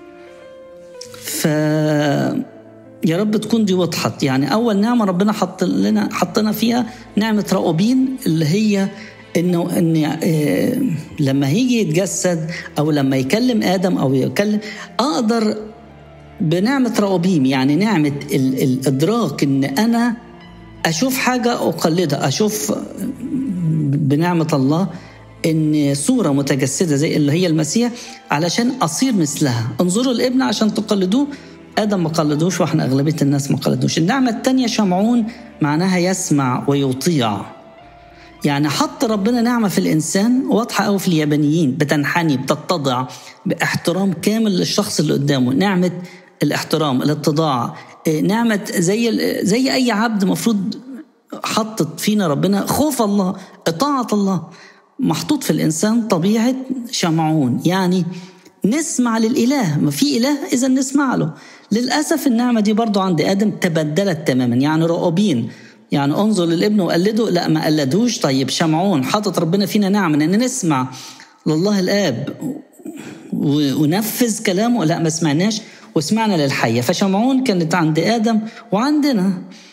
S1: ف يا رب تكون دي وضحت يعني أول نعمة ربنا حط لنا حطنا فيها نعمة رأوبين اللي هي انه ان إيه لما هيجي يتجسد او لما يكلم ادم او يكلم اقدر بنعمة رأوبيم يعني نعمة الإدراك إن أنا أشوف حاجة أقلدها أشوف بنعمة الله إن صورة متجسدة زي اللي هي المسيح علشان أصير مثلها انظروا الابن عشان تقلدوه آدم ما قلدوش وإحنا أغلبية الناس ما قلدوش النعمة الثانية شمعون معناها يسمع ويطيع يعني حط ربنا نعمة في الإنسان واضحة أوي في اليابانيين بتنحني بتتضع باحترام كامل للشخص اللي قدامه نعمة الاحترام الاتضاع نعمة زي زي أي عبد مفروض حطت فينا ربنا خوف الله إطاعة الله محطوط في الإنسان طبيعة شمعون يعني نسمع للإله ما في إله إذا نسمع له للأسف النعمة دي برضو عند آدم تبدلت تماما يعني رؤوبين يعني انظر للابن وقلده لا ما قلدوش طيب شمعون حاطط ربنا فينا نعمة ان نسمع لله الاب ونفذ كلامه لا ما سمعناش وسمعنا للحية فشمعون كانت عند آدم وعندنا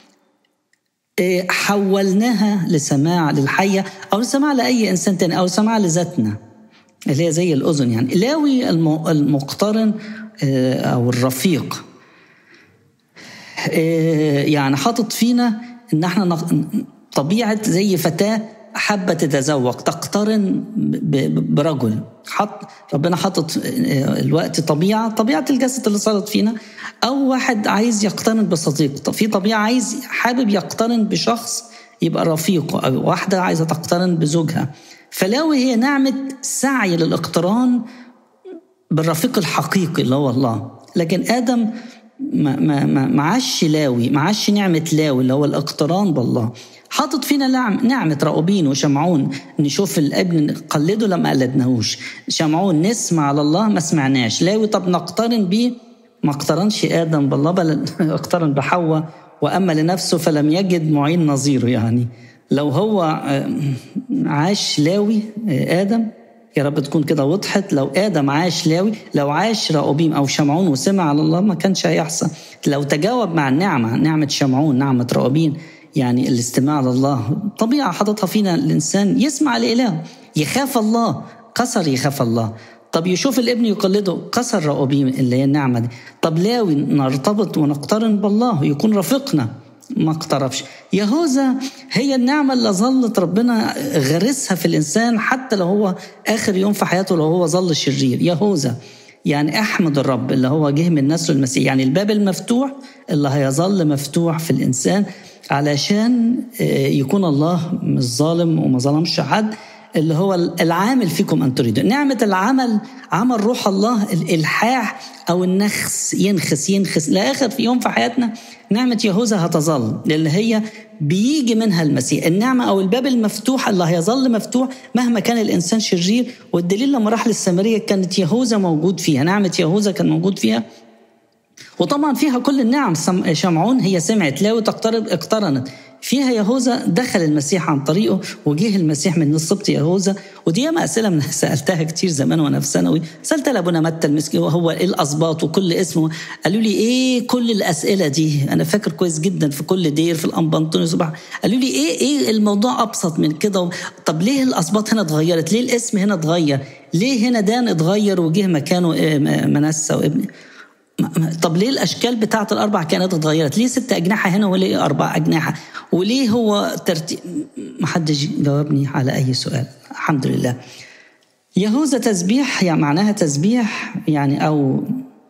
S1: حولناها لسماع للحية أو لسماع لأي إنسان تاني أو سماع لذاتنا اللي هي زي الأذن يعني لاوي المقترن أو الرفيق يعني حاطط فينا ان احنا طبيعه زي فتاه حابه تتزوج تقترن برجل حط ربنا حاطط الوقت طبيعه طبيعه الجسد اللي صارت فينا او واحد عايز يقترن بصديق في طبيعه عايز حابب يقترن بشخص يبقى رفيقه او واحده عايزه تقترن بزوجها فلاوي هي نعمه سعي للاقتران بالرفيق الحقيقي اللي هو الله لكن ادم ما ما ما معاش لاوي معاش نعمة لاوي اللي هو الاقتران بالله حاطط فينا نعم نعمة راؤوبين وشمعون نشوف الابن نقلده لما قلدناهوش شمعون نسمع على الله ما سمعناش لاوي طب نقترن بيه ما اقترنش آدم بالله بل اقترن بحواء وأما لنفسه فلم يجد معين نظيره يعني لو هو عاش لاوي آدم يا رب تكون كده وضحت لو ادم عاش لاوي لو عاش راؤوبيم او شمعون وسمع على الله ما كانش هيحصل لو تجاوب مع النعمه نعمه شمعون نعمه راؤوبين يعني الاستماع لله طبيعه حاططها فينا الانسان يسمع لاله يخاف الله كسر يخاف الله طب يشوف الابن يقلده كسر راؤوبيم اللي هي النعمه دي طب لاوي نرتبط ونقترن بالله يكون رفيقنا ما اقتربش يهوذا هي النعمة اللي ظلت ربنا غرسها في الإنسان حتى لو هو آخر يوم في حياته لو هو ظل شرير يهوذا يعني احمد الرب اللي هو جه من نسل المسيح يعني الباب المفتوح اللي هيظل مفتوح في الانسان علشان يكون الله مش ظالم وما ظلمش حد اللي هو العامل فيكم ان تريدوا نعمه العمل عمل روح الله الالحاح او النخس ينخس ينخس لاخر في يوم في حياتنا نعمه يهوذا هتظل اللي هي بيجي منها المسيح النعمه او الباب المفتوح اللي هيظل مفتوح مهما كان الانسان شرير والدليل لما راح للسامريه كانت يهوذا موجود فيها نعمه يهوذا كان موجود فيها وطبعا فيها كل النعم شمعون هي سمعت لاوي تقترب اقترنت فيها يهوذا دخل المسيح عن طريقه وجه المسيح من سبط يهوذا ودي ياما اسئله من سالتها كتير زمان وانا في ثانوي سالت لابونا متى المسكين وهو ايه الاسباط وكل اسمه قالوا لي ايه كل الاسئله دي انا فاكر كويس جدا في كل دير في الانبنطوني صباح قالوا لي ايه ايه الموضوع ابسط من كده طب ليه الاسباط هنا اتغيرت ليه الاسم هنا اتغير ليه هنا دان اتغير وجه مكانه إيه منسى وابن طب ليه الاشكال بتاعت الاربع كائنات اتغيرت؟ ليه ست اجنحه هنا وليه اربع اجنحه؟ وليه هو ترتيب ما حدش جاوبني على اي سؤال الحمد لله. يهوذا تسبيح يعني معناها تسبيح يعني او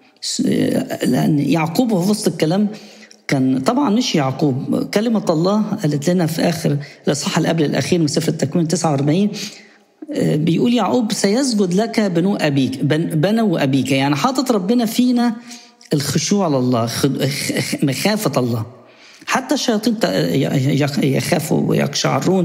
S1: لان يعقوب وهو في وسط الكلام كان طبعا مش يعقوب كلمة الله قالت لنا في آخر الإصحاح اللي قبل الأخير من سفر التكوين 49 بيقول يعقوب سيسجد لك بنو أبيك بنو أبيك يعني حاطط ربنا فينا الخشوع لله مخافة الله حتى الشياطين يخافوا ويقشعرون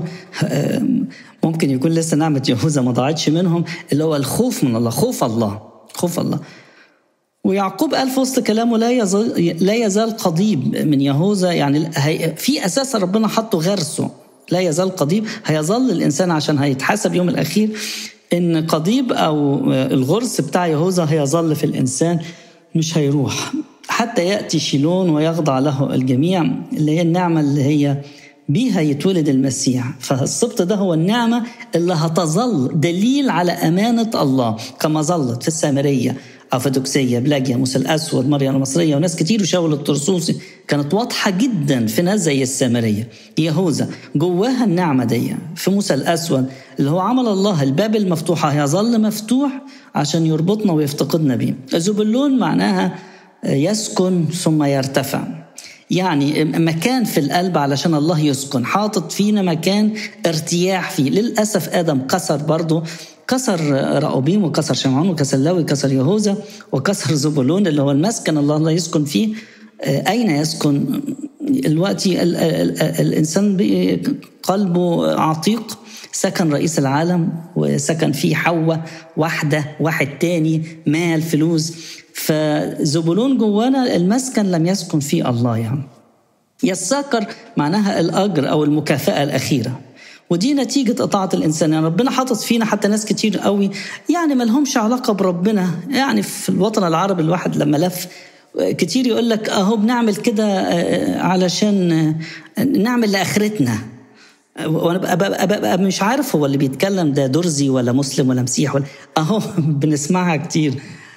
S1: ممكن يكون لسه نعمة يهوذا ما ضاعتش منهم اللي هو الخوف من الله خوف الله خوف الله ويعقوب قال في وسط كلامه لا يزال لا يزال قضيب من يهوذا يعني في اساس ربنا حطه غرسه لا يزال قضيب هيظل الانسان عشان هيتحاسب يوم الاخير ان قضيب او الغرس بتاع يهوذا هيظل في الانسان مش هيروح حتى ياتي شيلون ويخضع له الجميع اللي هي النعمه اللي هي بيها يتولد المسيح فالسبط ده هو النعمة اللي هتظل دليل على أمانة الله كما ظلت في السامرية أفادوكسية بلاجيا موسى الأسود مريم المصرية وناس كتير وشاول الطرسوسي كانت واضحة جدا في ناس زي السامرية يهوذا جواها النعمة دي في موسى الأسود اللي هو عمل الله الباب المفتوح هيظل مفتوح عشان يربطنا ويفتقدنا بيه زبلون معناها يسكن ثم يرتفع يعني مكان في القلب علشان الله يسكن حاطط فينا مكان ارتياح فيه للأسف آدم كسر برضه كسر رأوبيم وكسر شمعون وكسر لاوي كسر يهوذا وكسر زبولون اللي هو المسكن الله الله يسكن فيه أين يسكن دلوقتي الإنسان قلبه عتيق سكن رئيس العالم وسكن فيه حواء واحدة واحد تاني مال فلوس فزبولون جوانا المسكن لم يسكن فيه الله يعني يساكر معناها الأجر أو المكافأة الأخيرة ودي نتيجة إطاعة الإنسان يعني ربنا حاطط فينا حتى ناس كتير قوي يعني ما لهمش علاقة بربنا يعني في الوطن العربي الواحد لما لف كتير يقول لك أهو بنعمل كده علشان نعمل لآخرتنا وانا بقى, بقى, بقى, بقى مش عارف هو اللي بيتكلم ده درزي ولا مسلم ولا مسيح ولا اهو بنسمعها كتير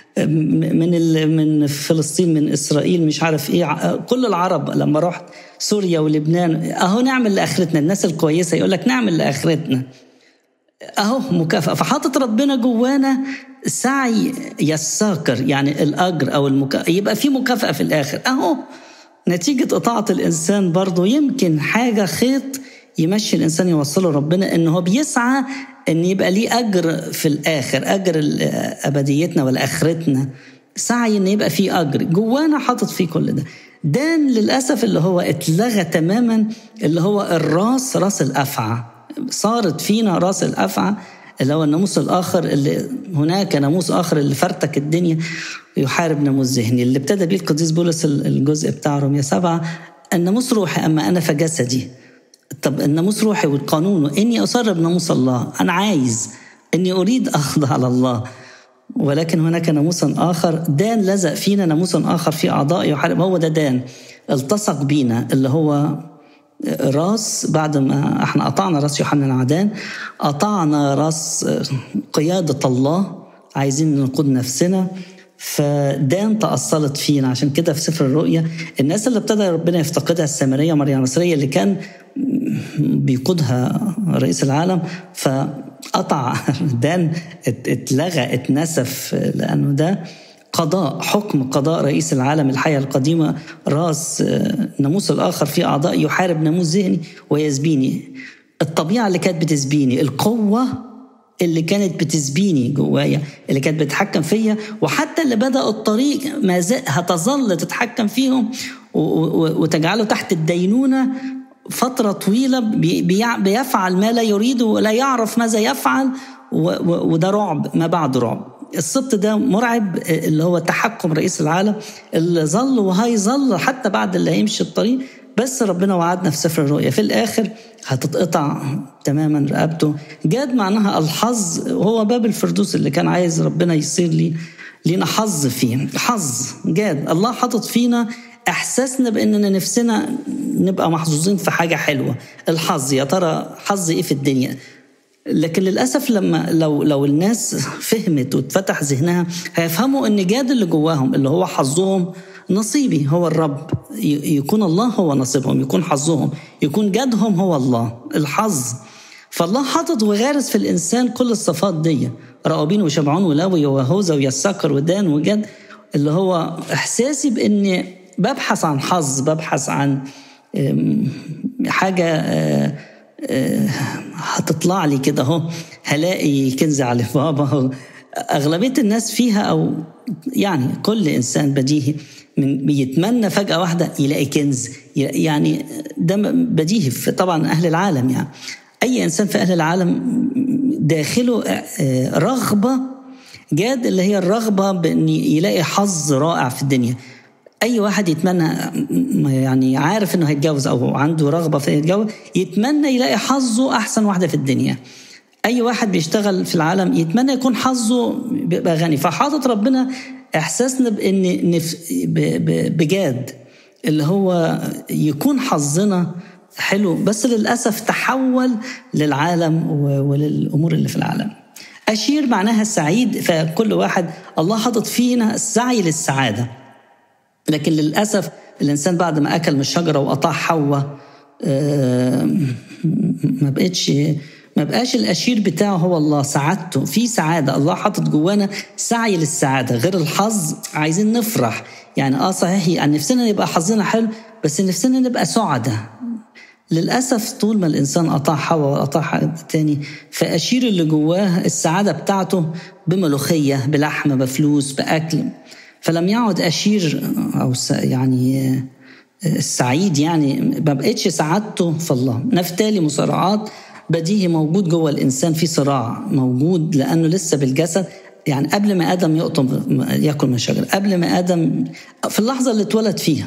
S1: من من فلسطين من اسرائيل مش عارف ايه كل العرب لما رحت سوريا ولبنان اهو نعمل لاخرتنا الناس الكويسه يقول لك نعمل لاخرتنا اهو مكافاه فحاطط ربنا جوانا سعي يساكر يعني الاجر او المكافاه يبقى في مكافاه في الاخر اهو نتيجه اطاعه الانسان برضه يمكن حاجه خيط يمشي الانسان يوصله ربنا ان هو بيسعى ان يبقى ليه اجر في الاخر اجر ابديتنا والاخرتنا سعي ان يبقى فيه اجر جوانا حاطط فيه كل ده دان للاسف اللي هو اتلغى تماما اللي هو الراس راس الافعى صارت فينا راس الافعى اللي هو الناموس الاخر اللي هناك ناموس اخر اللي فرتك الدنيا يحارب ناموس ذهني اللي ابتدى بيه القديس بولس الجزء بتاع رومية سبعة الناموس روحي اما انا فجسدي طب الناموس روحي والقانون اني اصر بناموس الله انا عايز اني اريد اخضع لله ولكن هناك ناموس اخر دان لزق فينا ناموس اخر في اعضائي وحارب هو ده دان التصق بينا اللي هو راس بعد ما احنا قطعنا راس يوحنا العدان قطعنا راس قياده الله عايزين نقود نفسنا فدان تأصلت فينا عشان كده في سفر الرؤيا الناس اللي ابتدى ربنا يفتقدها السامرية مريم المصرية اللي كان بيقودها رئيس العالم فقطع دان اتلغى اتنسف لأنه ده قضاء حكم قضاء رئيس العالم الحياة القديمة راس ناموس الآخر في أعضاء يحارب ناموس ذهني ويسبيني الطبيعة اللي كانت بتسبيني القوة اللي كانت بتسبيني جوايا اللي كانت بتتحكم فيا وحتى اللي بدأوا الطريق ما هتظل تتحكم فيهم وتجعله تحت الدينونة فترة طويلة بيفعل ما لا يريد ولا يعرف ماذا يفعل وده رعب ما بعد رعب السبط ده مرعب اللي هو تحكم رئيس العالم اللي ظل وهيظل حتى بعد اللي هيمشي الطريق بس ربنا وعدنا في سفر الرؤيا في الاخر هتتقطع تماما رقبته جاد معناها الحظ هو باب الفردوس اللي كان عايز ربنا يصير لي لينا حظ فيه حظ جاد الله حاطط فينا احساسنا باننا نفسنا نبقى محظوظين في حاجه حلوه الحظ يا ترى حظ ايه في الدنيا لكن للاسف لما لو لو الناس فهمت واتفتح ذهنها هيفهموا ان جاد اللي جواهم اللي هو حظهم نصيبي هو الرب يكون الله هو نصيبهم يكون حظهم يكون جدهم هو الله الحظ فالله حاطط وغارس في الانسان كل الصفات دي راؤوبين وشبعون ولاوي وهوذا ويسكر ودان وجد اللي هو احساسي باني ببحث عن حظ ببحث عن حاجه هتطلع لي كده اهو هلاقي كنز على بابا اغلبيه الناس فيها او يعني كل انسان بديهي من بيتمنى فجأة واحدة يلاقي كنز يعني ده بديهي طبعا أهل العالم يعني أي إنسان في أهل العالم داخله رغبة جاد اللي هي الرغبة بأن يلاقي حظ رائع في الدنيا أي واحد يتمنى يعني عارف إنه هيتجوز أو عنده رغبة في يتجوز يتمنى يلاقي حظه أحسن واحدة في الدنيا أي واحد بيشتغل في العالم يتمنى يكون حظه بيبقى غني فحاطط ربنا احساسنا بان نف... بجاد اللي هو يكون حظنا حلو بس للاسف تحول للعالم وللامور اللي في العالم اشير معناها السعيد فكل واحد الله حاطط فينا السعي للسعاده لكن للاسف الانسان بعد ما اكل من الشجره وقطع حواء ما بقتش ما بقاش الاشير بتاعه هو الله سعادته في سعاده الله حاطط جوانا سعي للسعاده غير الحظ عايزين نفرح يعني اه صحيح يعني نفسنا يبقى حظنا حلو بس نفسنا نبقى سعداء للاسف طول ما الانسان قطع حوا وقطع حاجه تاني فاشير اللي جواه السعاده بتاعته بملوخيه بلحمه بفلوس باكل فلم يعد اشير او يعني السعيد يعني ما بقتش سعادته في الله نفتالي مصارعات بديهي موجود جوه الانسان في صراع موجود لانه لسه بالجسد يعني قبل ما ادم يقطم ياكل من الشجره قبل ما ادم في اللحظه اللي اتولد فيها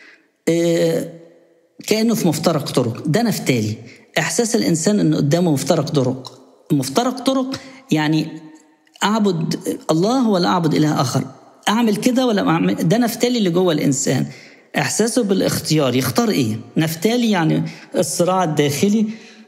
S1: كانه في مفترق طرق ده نفتالي احساس الانسان انه قدامه مفترق طرق مفترق طرق يعني اعبد الله ولا اعبد اله اخر اعمل كده ولا أعمل ده نفتالي اللي جوه الانسان احساسه بالاختيار يختار ايه نفتالي يعني الصراع الداخلي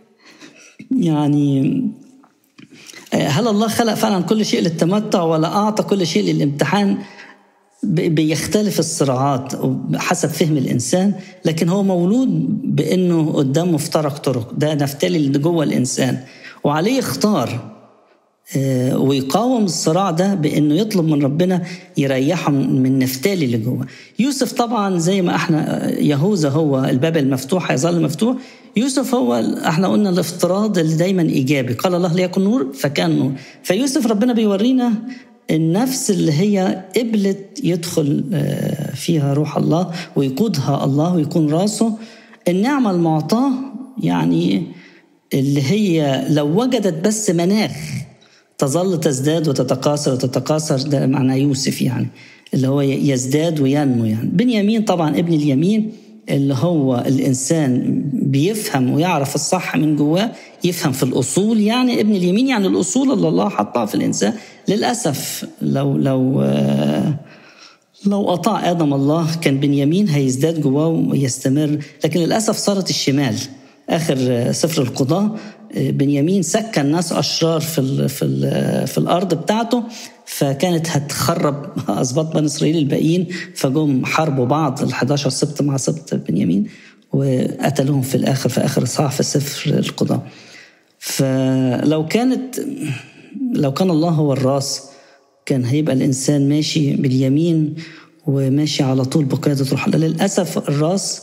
S1: يعني هل الله خلق فعلا كل شيء للتمتع ولا اعطى كل شيء للامتحان بيختلف الصراعات حسب فهم الانسان لكن هو مولود بانه قدامه مفترق طرق ده نفتالي اللي جوه الانسان وعليه يختار ويقاوم الصراع ده بانه يطلب من ربنا يريحه من نفتالي اللي جوه يوسف طبعا زي ما احنا يهوذا هو الباب المفتوح هيظل مفتوح يوسف هو احنا قلنا الافتراض اللي دايما ايجابي قال الله ليكن نور فكان نور فيوسف ربنا بيورينا النفس اللي هي قبلت يدخل فيها روح الله ويقودها الله ويكون راسه النعمه المعطاه يعني اللي هي لو وجدت بس مناخ تظل تزداد وتتكاثر وتتكاثر ده معنى يوسف يعني اللي هو يزداد وينمو يعني بنيامين طبعا ابن اليمين اللي هو الانسان بيفهم ويعرف الصح من جواه يفهم في الاصول يعني ابن اليمين يعني الاصول اللي الله حطها في الانسان للاسف لو لو لو اطاع ادم الله كان بنيامين هيزداد جواه ويستمر لكن للاسف صارت الشمال اخر سفر القضاه بنيامين سكن ناس اشرار في ال في ال في الارض بتاعته فكانت هتخرب اسباط بني اسرائيل الباقيين فجم حاربوا بعض ال 11 سبط مع سبط بنيامين وقتلوهم في الاخر في اخر اصحاح في سفر القضاء فلو كانت لو كان الله هو الراس كان هيبقى الانسان ماشي باليمين وماشي على طول بقياده روح الله للاسف الراس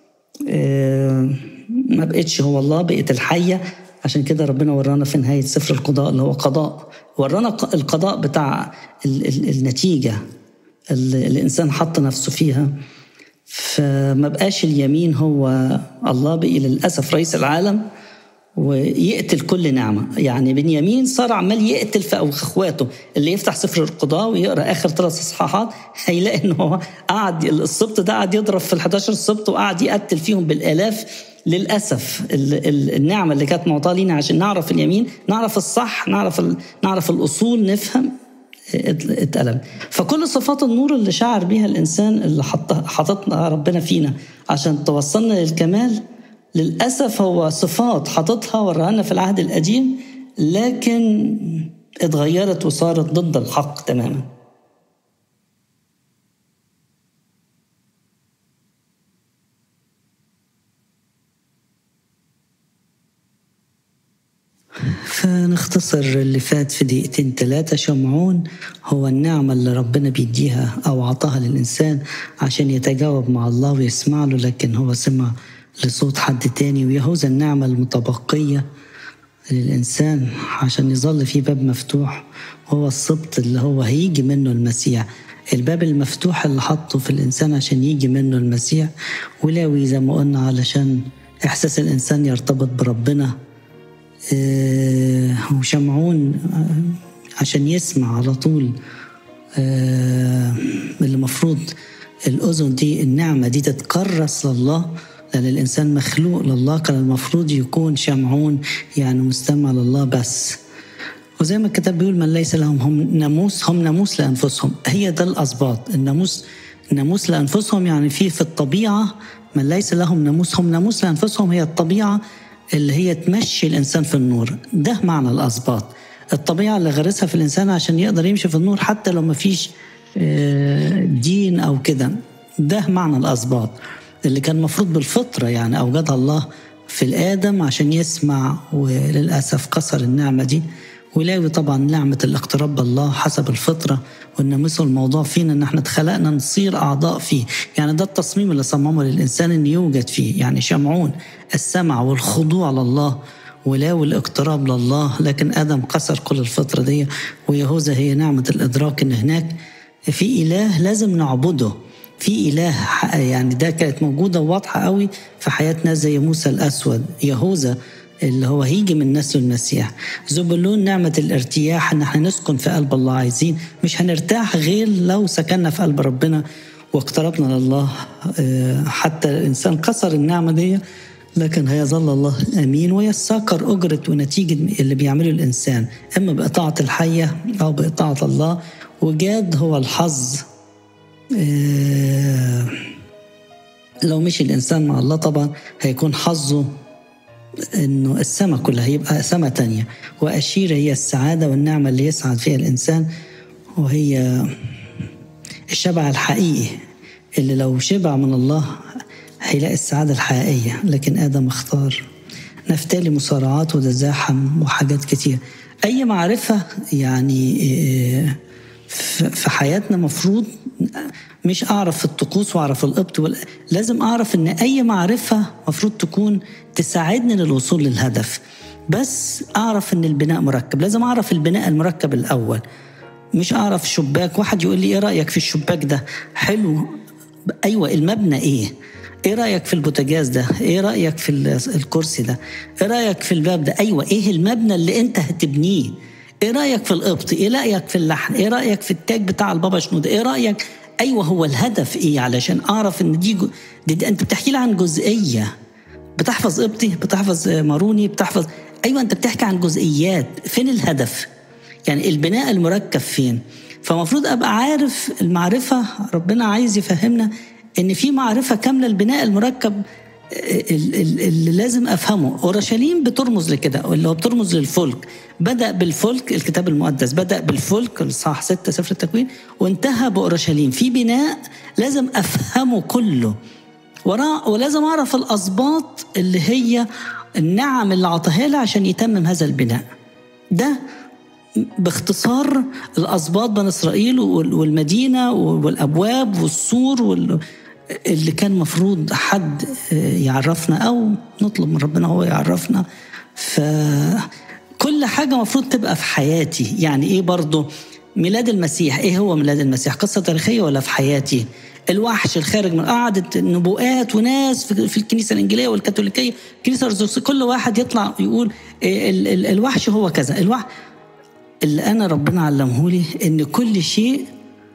S1: ما بقتش هو الله بقت الحيه عشان كده ربنا ورانا في نهايه سفر القضاء اللي هو قضاء ورانا القضاء بتاع النتيجه اللي الانسان حط نفسه فيها فما بقاش اليمين هو الله بقي للاسف رئيس العالم ويقتل كل نعمة يعني بنيامين صار عمال يقتل في اخواته اللي يفتح سفر القضاء ويقرا اخر ثلاث اصحاحات هيلاقي ان هو قعد السبط ده قعد يضرب في ال 11 سبط وقعد يقتل فيهم بالالاف للاسف النعمه اللي كانت معطاه لينا عشان نعرف اليمين نعرف الصح نعرف نعرف الاصول نفهم اتقلب فكل صفات النور اللي شعر بيها الانسان اللي حطتنا ربنا فينا عشان توصلنا للكمال للأسف هو صفات حاططها ورانا في العهد القديم لكن اتغيرت وصارت ضد الحق تماما فنختصر اللي فات في دقيقتين ثلاثة شمعون هو النعمة اللي ربنا بيديها أو عطاها للإنسان عشان يتجاوب مع الله ويسمع له لكن هو سمع لصوت حد تاني ويهوذا النعمة المتبقية للإنسان عشان يظل في باب مفتوح هو السبط اللي هو هيجي منه المسيح الباب المفتوح اللي حطه في الإنسان عشان يجي منه المسيح ولاوي زي ما قلنا علشان إحساس الإنسان يرتبط بربنا آه وشمعون آه عشان يسمع على طول آه اللي المفروض الأذن دي النعمة دي تتكرس لله لأن الإنسان مخلوق لله كان المفروض يكون شمعون يعني مستمع لله بس وزي ما الكتاب بيقول من ليس لهم هم ناموس هم ناموس لأنفسهم هي ده الأسباط الناموس ناموس لأنفسهم يعني في في الطبيعة من ليس لهم ناموس هم ناموس لأنفسهم هي الطبيعة اللي هي تمشي الإنسان في النور ده معنى الأسباط الطبيعة اللي غرسها في الإنسان عشان يقدر يمشي في النور حتى لو ما فيش دين أو كده ده معنى الأسباط اللي كان مفروض بالفطرة يعني أوجدها الله في الآدم عشان يسمع وللأسف كسر النعمة دي ولاوي طبعا نعمة الاقتراب بالله حسب الفطرة والناموس الموضوع فينا ان احنا اتخلقنا نصير اعضاء فيه يعني ده التصميم اللي صممه للانسان ان يوجد فيه يعني شمعون السمع والخضوع لله ولاوي الاقتراب لله لكن ادم كسر كل الفطرة دي ويهوذا هي نعمة الادراك ان هناك في اله لازم نعبده في اله يعني ده كانت موجوده وواضحه قوي في حياه ناس زي موسى الاسود يهوذا اللي هو هيجي من نسل المسيح زبلون نعمة الارتياح ان احنا نسكن في قلب الله عايزين مش هنرتاح غير لو سكننا في قلب ربنا واقتربنا لله حتى الانسان كسر النعمة دي لكن هيظل الله امين ويساكر اجرة ونتيجة اللي بيعمله الانسان اما باطاعة الحية او باطاعة الله وجاد هو الحظ لو مشي الإنسان مع الله طبعا هيكون حظه إنه السماء كلها هيبقى سماء تانية وأشيرة هي السعادة والنعمة اللي يسعد فيها الإنسان وهي الشبع الحقيقي اللي لو شبع من الله هيلاقي السعادة الحقيقية لكن آدم اختار نفتالي مصارعات وتزاحم وحاجات كتير أي معرفة يعني في حياتنا مفروض مش اعرف الطقوس واعرف القبط لازم اعرف ان اي معرفه مفروض تكون تساعدني للوصول للهدف بس اعرف ان البناء مركب لازم اعرف البناء المركب الاول مش اعرف شباك واحد يقول لي ايه رايك في الشباك ده حلو ايوه المبنى ايه ايه رايك في البوتاجاز ده ايه رايك في الكرسي ده ايه رايك في الباب ده ايوه ايه المبنى اللي انت هتبنيه ايه رايك في القبط ايه رايك في اللحن ايه رايك في التاج بتاع البابا شنودة ايه رايك ايوه هو الهدف ايه علشان اعرف ان دي, جو... دي, دي انت بتحكي لي عن جزئيه بتحفظ قبطي بتحفظ ماروني بتحفظ ايوه انت بتحكي عن جزئيات فين الهدف يعني البناء المركب فين فمفروض ابقى عارف المعرفه ربنا عايز يفهمنا ان في معرفه كامله البناء المركب اللي لازم افهمه اورشليم بترمز لكده اللي هو بترمز للفلك بدا بالفلك الكتاب المقدس بدا بالفلك الصح 6 سفر التكوين وانتهى باورشليم في بناء لازم افهمه كله ولازم اعرف الاسباط اللي هي النعم اللي عطاها لها عشان يتمم هذا البناء ده باختصار الاسباط بني اسرائيل والمدينه والابواب والسور وال اللي كان مفروض حد يعرفنا او نطلب من ربنا هو يعرفنا فكل حاجه مفروض تبقى في حياتي يعني ايه برضه ميلاد المسيح ايه هو ميلاد المسيح قصه تاريخيه ولا في حياتي الوحش الخارج من قعدة نبوءات وناس في الكنيسة الإنجيلية والكاثوليكية الكنيسة الأرثوذكسية كل واحد يطلع يقول الوحش هو كذا الوحش اللي أنا ربنا علمه لي إن كل شيء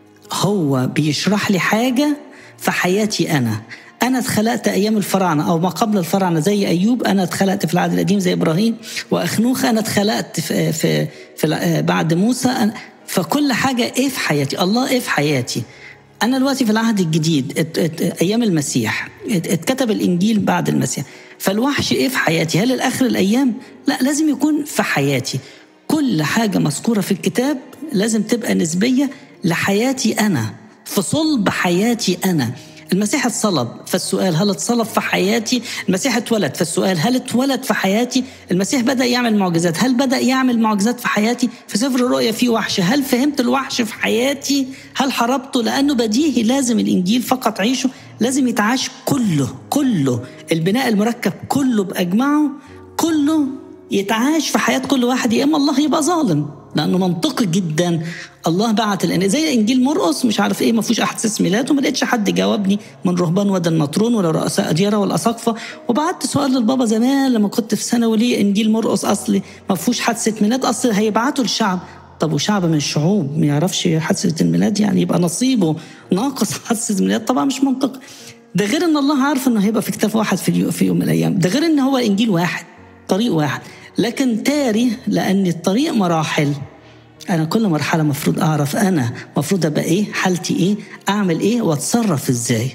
S1: هو بيشرح لي حاجة في حياتي أنا أنا اتخلقت أيام الفراعنة أو ما قبل الفراعنة زي أيوب أنا اتخلقت في العهد القديم زي إبراهيم وأخنوخ أنا اتخلقت في, في, في بعد موسى أنا فكل حاجة إيه في حياتي الله إيه في حياتي أنا دلوقتي في العهد الجديد ات ات أيام المسيح اتكتب الإنجيل بعد المسيح فالوحش إيه في حياتي هل الآخر الأيام لا لازم يكون في حياتي كل حاجة مذكورة في الكتاب لازم تبقى نسبية لحياتي أنا في صلب حياتي أنا المسيح اتصلب فالسؤال هل اتصلب في حياتي المسيح اتولد فالسؤال هل اتولد في حياتي المسيح بدأ يعمل معجزات هل بدأ يعمل معجزات في حياتي في سفر الرؤيا في وحش هل فهمت الوحش في حياتي هل حاربته لأنه بديهي لازم الإنجيل فقط عيشه لازم يتعاش كله كله البناء المركب كله بأجمعه كله يتعاش في حياة كل واحد يا إما الله يبقى ظالم لانه منطقي جدا الله بعت الان زي انجيل مرقس مش عارف ايه ما فيهوش احداث ميلاد وما لقيتش حد جاوبني من رهبان وادي النطرون ولا رؤساء اديره ولا اساقفه وبعت سؤال للبابا زمان لما كنت في ثانوي ليه انجيل مرقس اصلي ما فيهوش حادثه ميلاد اصل هيبعتوا الشعب طب وشعب من الشعوب ما يعرفش حادثه الميلاد يعني يبقى نصيبه ناقص حادثه الميلاد طبعا مش منطقي ده غير ان الله عارف انه هيبقى في كتاب واحد في, في يوم من الايام ده غير ان هو انجيل واحد طريق واحد لكن تاري لأن الطريق مراحل أنا كل مرحلة مفروض أعرف أنا مفروض أبقى إيه حالتي إيه أعمل إيه وأتصرف إزاي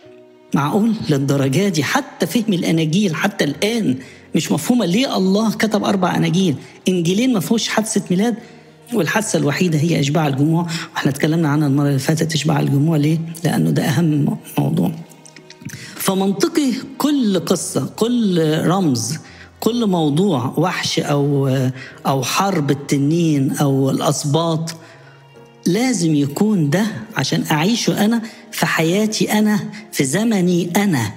S1: معقول للدرجة دي حتى فهم الأناجيل حتى الآن مش مفهومة ليه الله كتب أربع أناجيل إنجيلين ما فيهوش حادثة ميلاد والحادثة الوحيدة هي إشباع الجموع واحنا اتكلمنا عنها المرة اللي فاتت إشباع الجموع ليه؟ لأنه ده أهم موضوع فمنطقي كل قصة كل رمز كل موضوع وحش او او حرب التنين او الاسباط لازم يكون ده عشان اعيشه انا في حياتي انا في زمني انا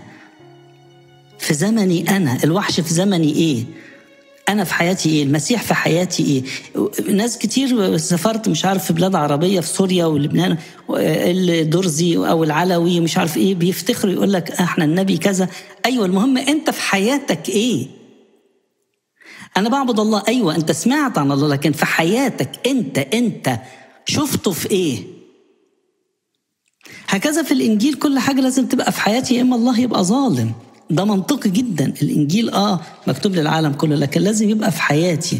S1: في زمني انا الوحش في زمني ايه انا في حياتي ايه المسيح في حياتي ايه ناس كتير سافرت مش عارف في بلاد عربيه في سوريا ولبنان الدرزي او العلوي مش عارف ايه بيفتخروا يقول لك احنا النبي كذا ايوه المهم انت في حياتك ايه أنا بعبد الله أيوة أنت سمعت عن الله لكن في حياتك أنت أنت شفته في إيه؟ هكذا في الإنجيل كل حاجة لازم تبقى في حياتي يا إما الله يبقى ظالم ده منطقي جدا الإنجيل آه مكتوب للعالم كله لكن لازم يبقى في حياتي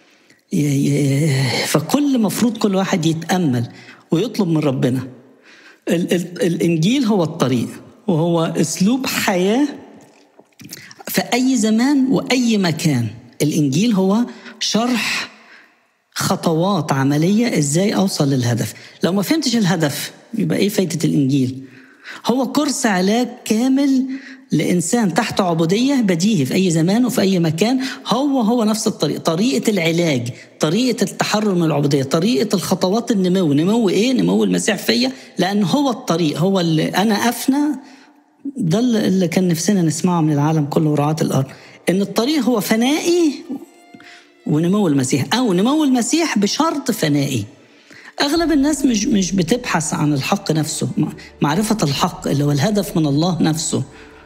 S1: فكل مفروض كل واحد يتأمل ويطلب من ربنا الإنجيل هو الطريق وهو أسلوب حياة في أي زمان وأي مكان الانجيل هو شرح خطوات عمليه ازاي اوصل للهدف لو ما فهمتش الهدف يبقى ايه فايده الانجيل هو كورس علاج كامل لانسان تحت عبوديه بديهي في اي زمان وفي اي مكان هو هو نفس الطريق طريقه العلاج طريقه التحرر من العبوديه طريقه الخطوات النمو نمو ايه نمو المسيح فيا لان هو الطريق هو اللي انا افنى ده اللي كان نفسنا نسمعه من العالم كله ورعاة الارض ان الطريق هو فنائي ونمو المسيح او نمو المسيح بشرط فنائي اغلب الناس مش مش بتبحث عن الحق نفسه معرفه الحق اللي هو الهدف من الله نفسه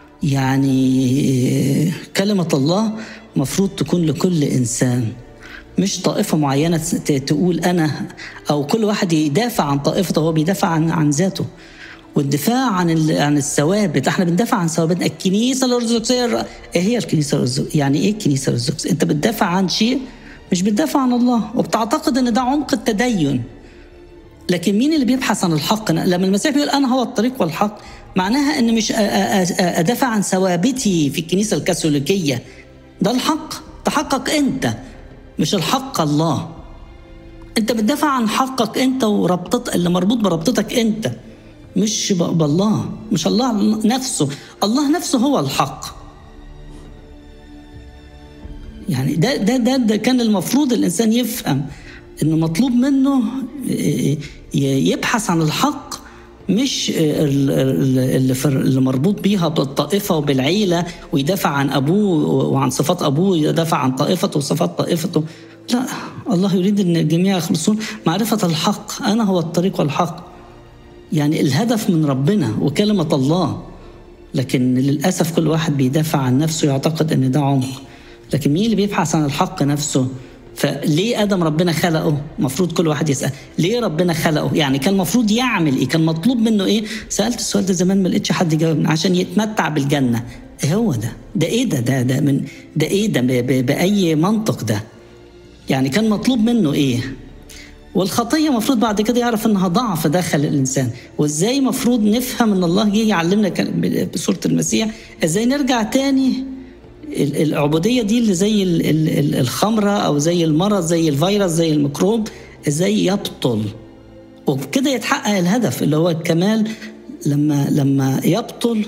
S1: يعني كلمه الله مفروض تكون لكل انسان مش طائفه معينه تقول انا او كل واحد يدافع عن طائفته هو بيدافع عن عن ذاته والدفاع عن عن الثوابت احنا بندافع عن ثوابت الكنيسه الارثوذكسيه ايه هي الكنيسه الارثوذكسيه يعني ايه الكنيسه الارثوذكسيه انت بتدافع عن شيء مش بتدافع عن الله وبتعتقد ان ده عمق التدين لكن مين اللي بيبحث عن الحق لما المسيح بيقول انا هو الطريق والحق معناها ان مش ادافع عن ثوابتي في الكنيسه الكاثوليكيه ده الحق تحقق انت مش الحق الله انت بتدافع عن حقك انت وربطت اللي مربوط بربطتك انت مش بالله مش الله نفسه الله نفسه هو الحق يعني ده ده ده, ده كان المفروض الانسان يفهم ان مطلوب منه يبحث عن الحق مش اللي, اللي مربوط بيها بالطائفه وبالعيله ويدافع عن ابوه وعن صفات ابوه يدافع عن طائفته وصفات طائفته لا الله يريد ان الجميع يخلصون معرفه الحق انا هو الطريق والحق يعني الهدف من ربنا وكلمه الله لكن للاسف كل واحد بيدافع عن نفسه يعتقد ان ده عمق لكن مين اللي بيبحث عن الحق نفسه فليه ادم ربنا خلقه المفروض كل واحد يسال ليه ربنا خلقه يعني كان المفروض يعمل ايه كان مطلوب منه ايه سالت السؤال ده زمان ما لقيتش حد يجاوبني عشان يتمتع بالجنه ايه هو ده ده ايه ده ده ده من ده ايه ده باي منطق ده يعني كان مطلوب منه ايه والخطية مفروض بعد كده يعرف انها ضعف داخل الانسان وازاي مفروض نفهم ان الله جه يعلمنا بصورة المسيح ازاي نرجع تاني العبوديه دي اللي زي الخمره او زي المرض زي الفيروس زي الميكروب ازاي يبطل وبكده يتحقق الهدف اللي هو الكمال لما لما يبطل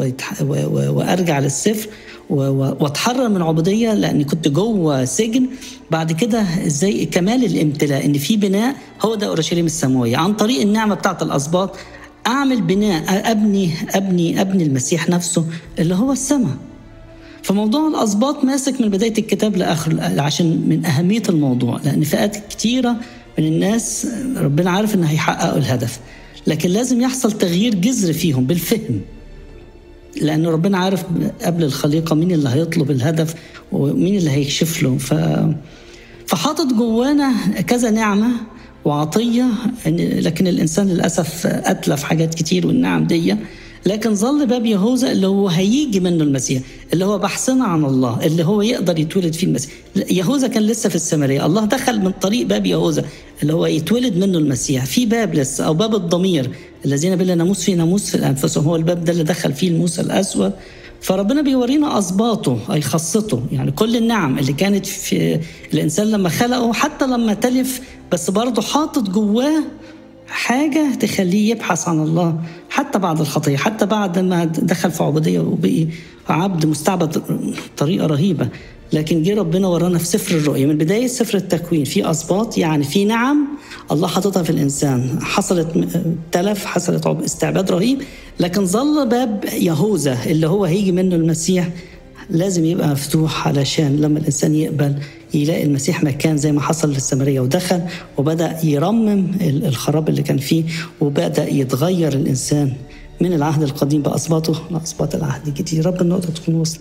S1: وارجع للصفر واتحرر من عبوديه لاني كنت جوه سجن بعد كده ازاي كمال الامتلاء ان في بناء هو ده اورشليم السماويه عن طريق النعمه بتاعت الاسباط اعمل بناء ابني ابني ابني المسيح نفسه اللي هو السماء فموضوع الأسباط ماسك من بداية الكتاب لآخر عشان من أهمية الموضوع لأن فئات كتيرة من الناس ربنا عارف إن هيحققوا الهدف لكن لازم يحصل تغيير جذر فيهم بالفهم لأن ربنا عارف قبل الخليقة مين اللي هيطلب الهدف ومين اللي هيكشف له ف... فحاطط جوانا كذا نعمة وعطية لكن الإنسان للأسف أتلف حاجات كتير والنعم دي لكن ظل باب يهوذا اللي هو هيجي منه المسيح اللي هو بحثنا عن الله اللي هو يقدر يتولد فيه المسيح يهوذا كان لسه في السامريه الله دخل من طريق باب يهوذا اللي هو يتولد منه المسيح في باب لسه او باب الضمير الذين بلا ناموس في ناموس في انفسهم هو الباب ده اللي دخل فيه الموسى الاسود فربنا بيورينا اسباطه اي خاصته يعني كل النعم اللي كانت في الانسان لما خلقه حتى لما تلف بس برضه حاطط جواه حاجة تخليه يبحث عن الله حتى بعد الخطية حتى بعد ما دخل في عبودية وبقي عبد مستعبد بطريقة رهيبة لكن جه ربنا ورانا في سفر الرؤيا من بداية سفر التكوين في أسباط يعني في نعم الله حاططها في الإنسان حصلت تلف حصلت استعباد رهيب لكن ظل باب يهوذا اللي هو هيجي منه المسيح لازم يبقى مفتوح علشان لما الإنسان يقبل يلاقي المسيح مكان زي ما حصل للسامرية ودخل وبدأ يرمم الخراب اللي كان فيه وبدأ يتغير الإنسان من العهد القديم بأصباطه لأصباط العهد الجديد رب النقطة تكون وصلت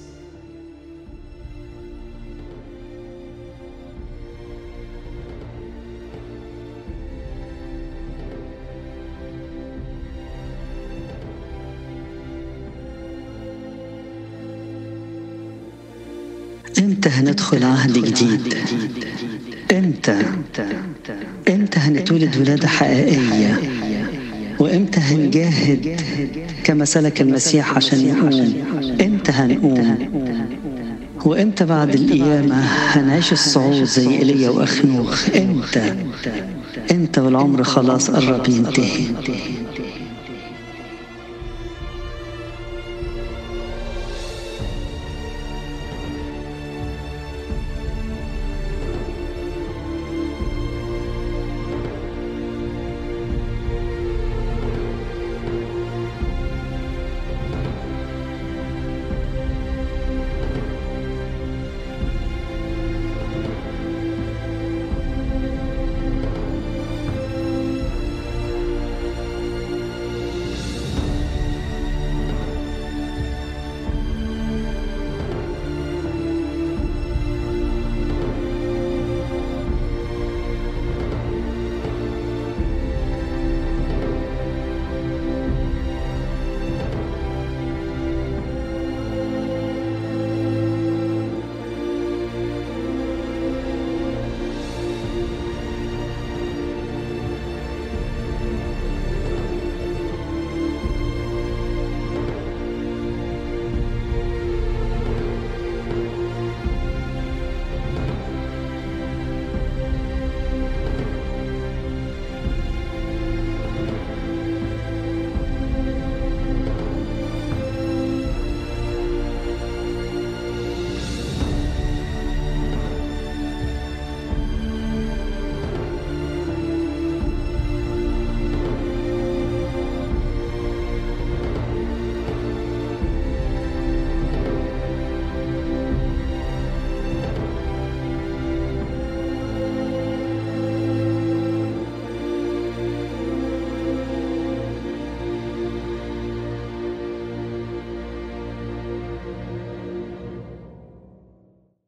S1: امتى هندخل عهد جديد امتى امتى هنتولد ولادة حقيقية وامتى هنجاهد كما سلك المسيح عشان نقوم امتى هنقوم وامتى بعد القيامة هنعيش الصعود زي ايليا واخنوخ امتى امتى والعمر خلاص قرب ينتهي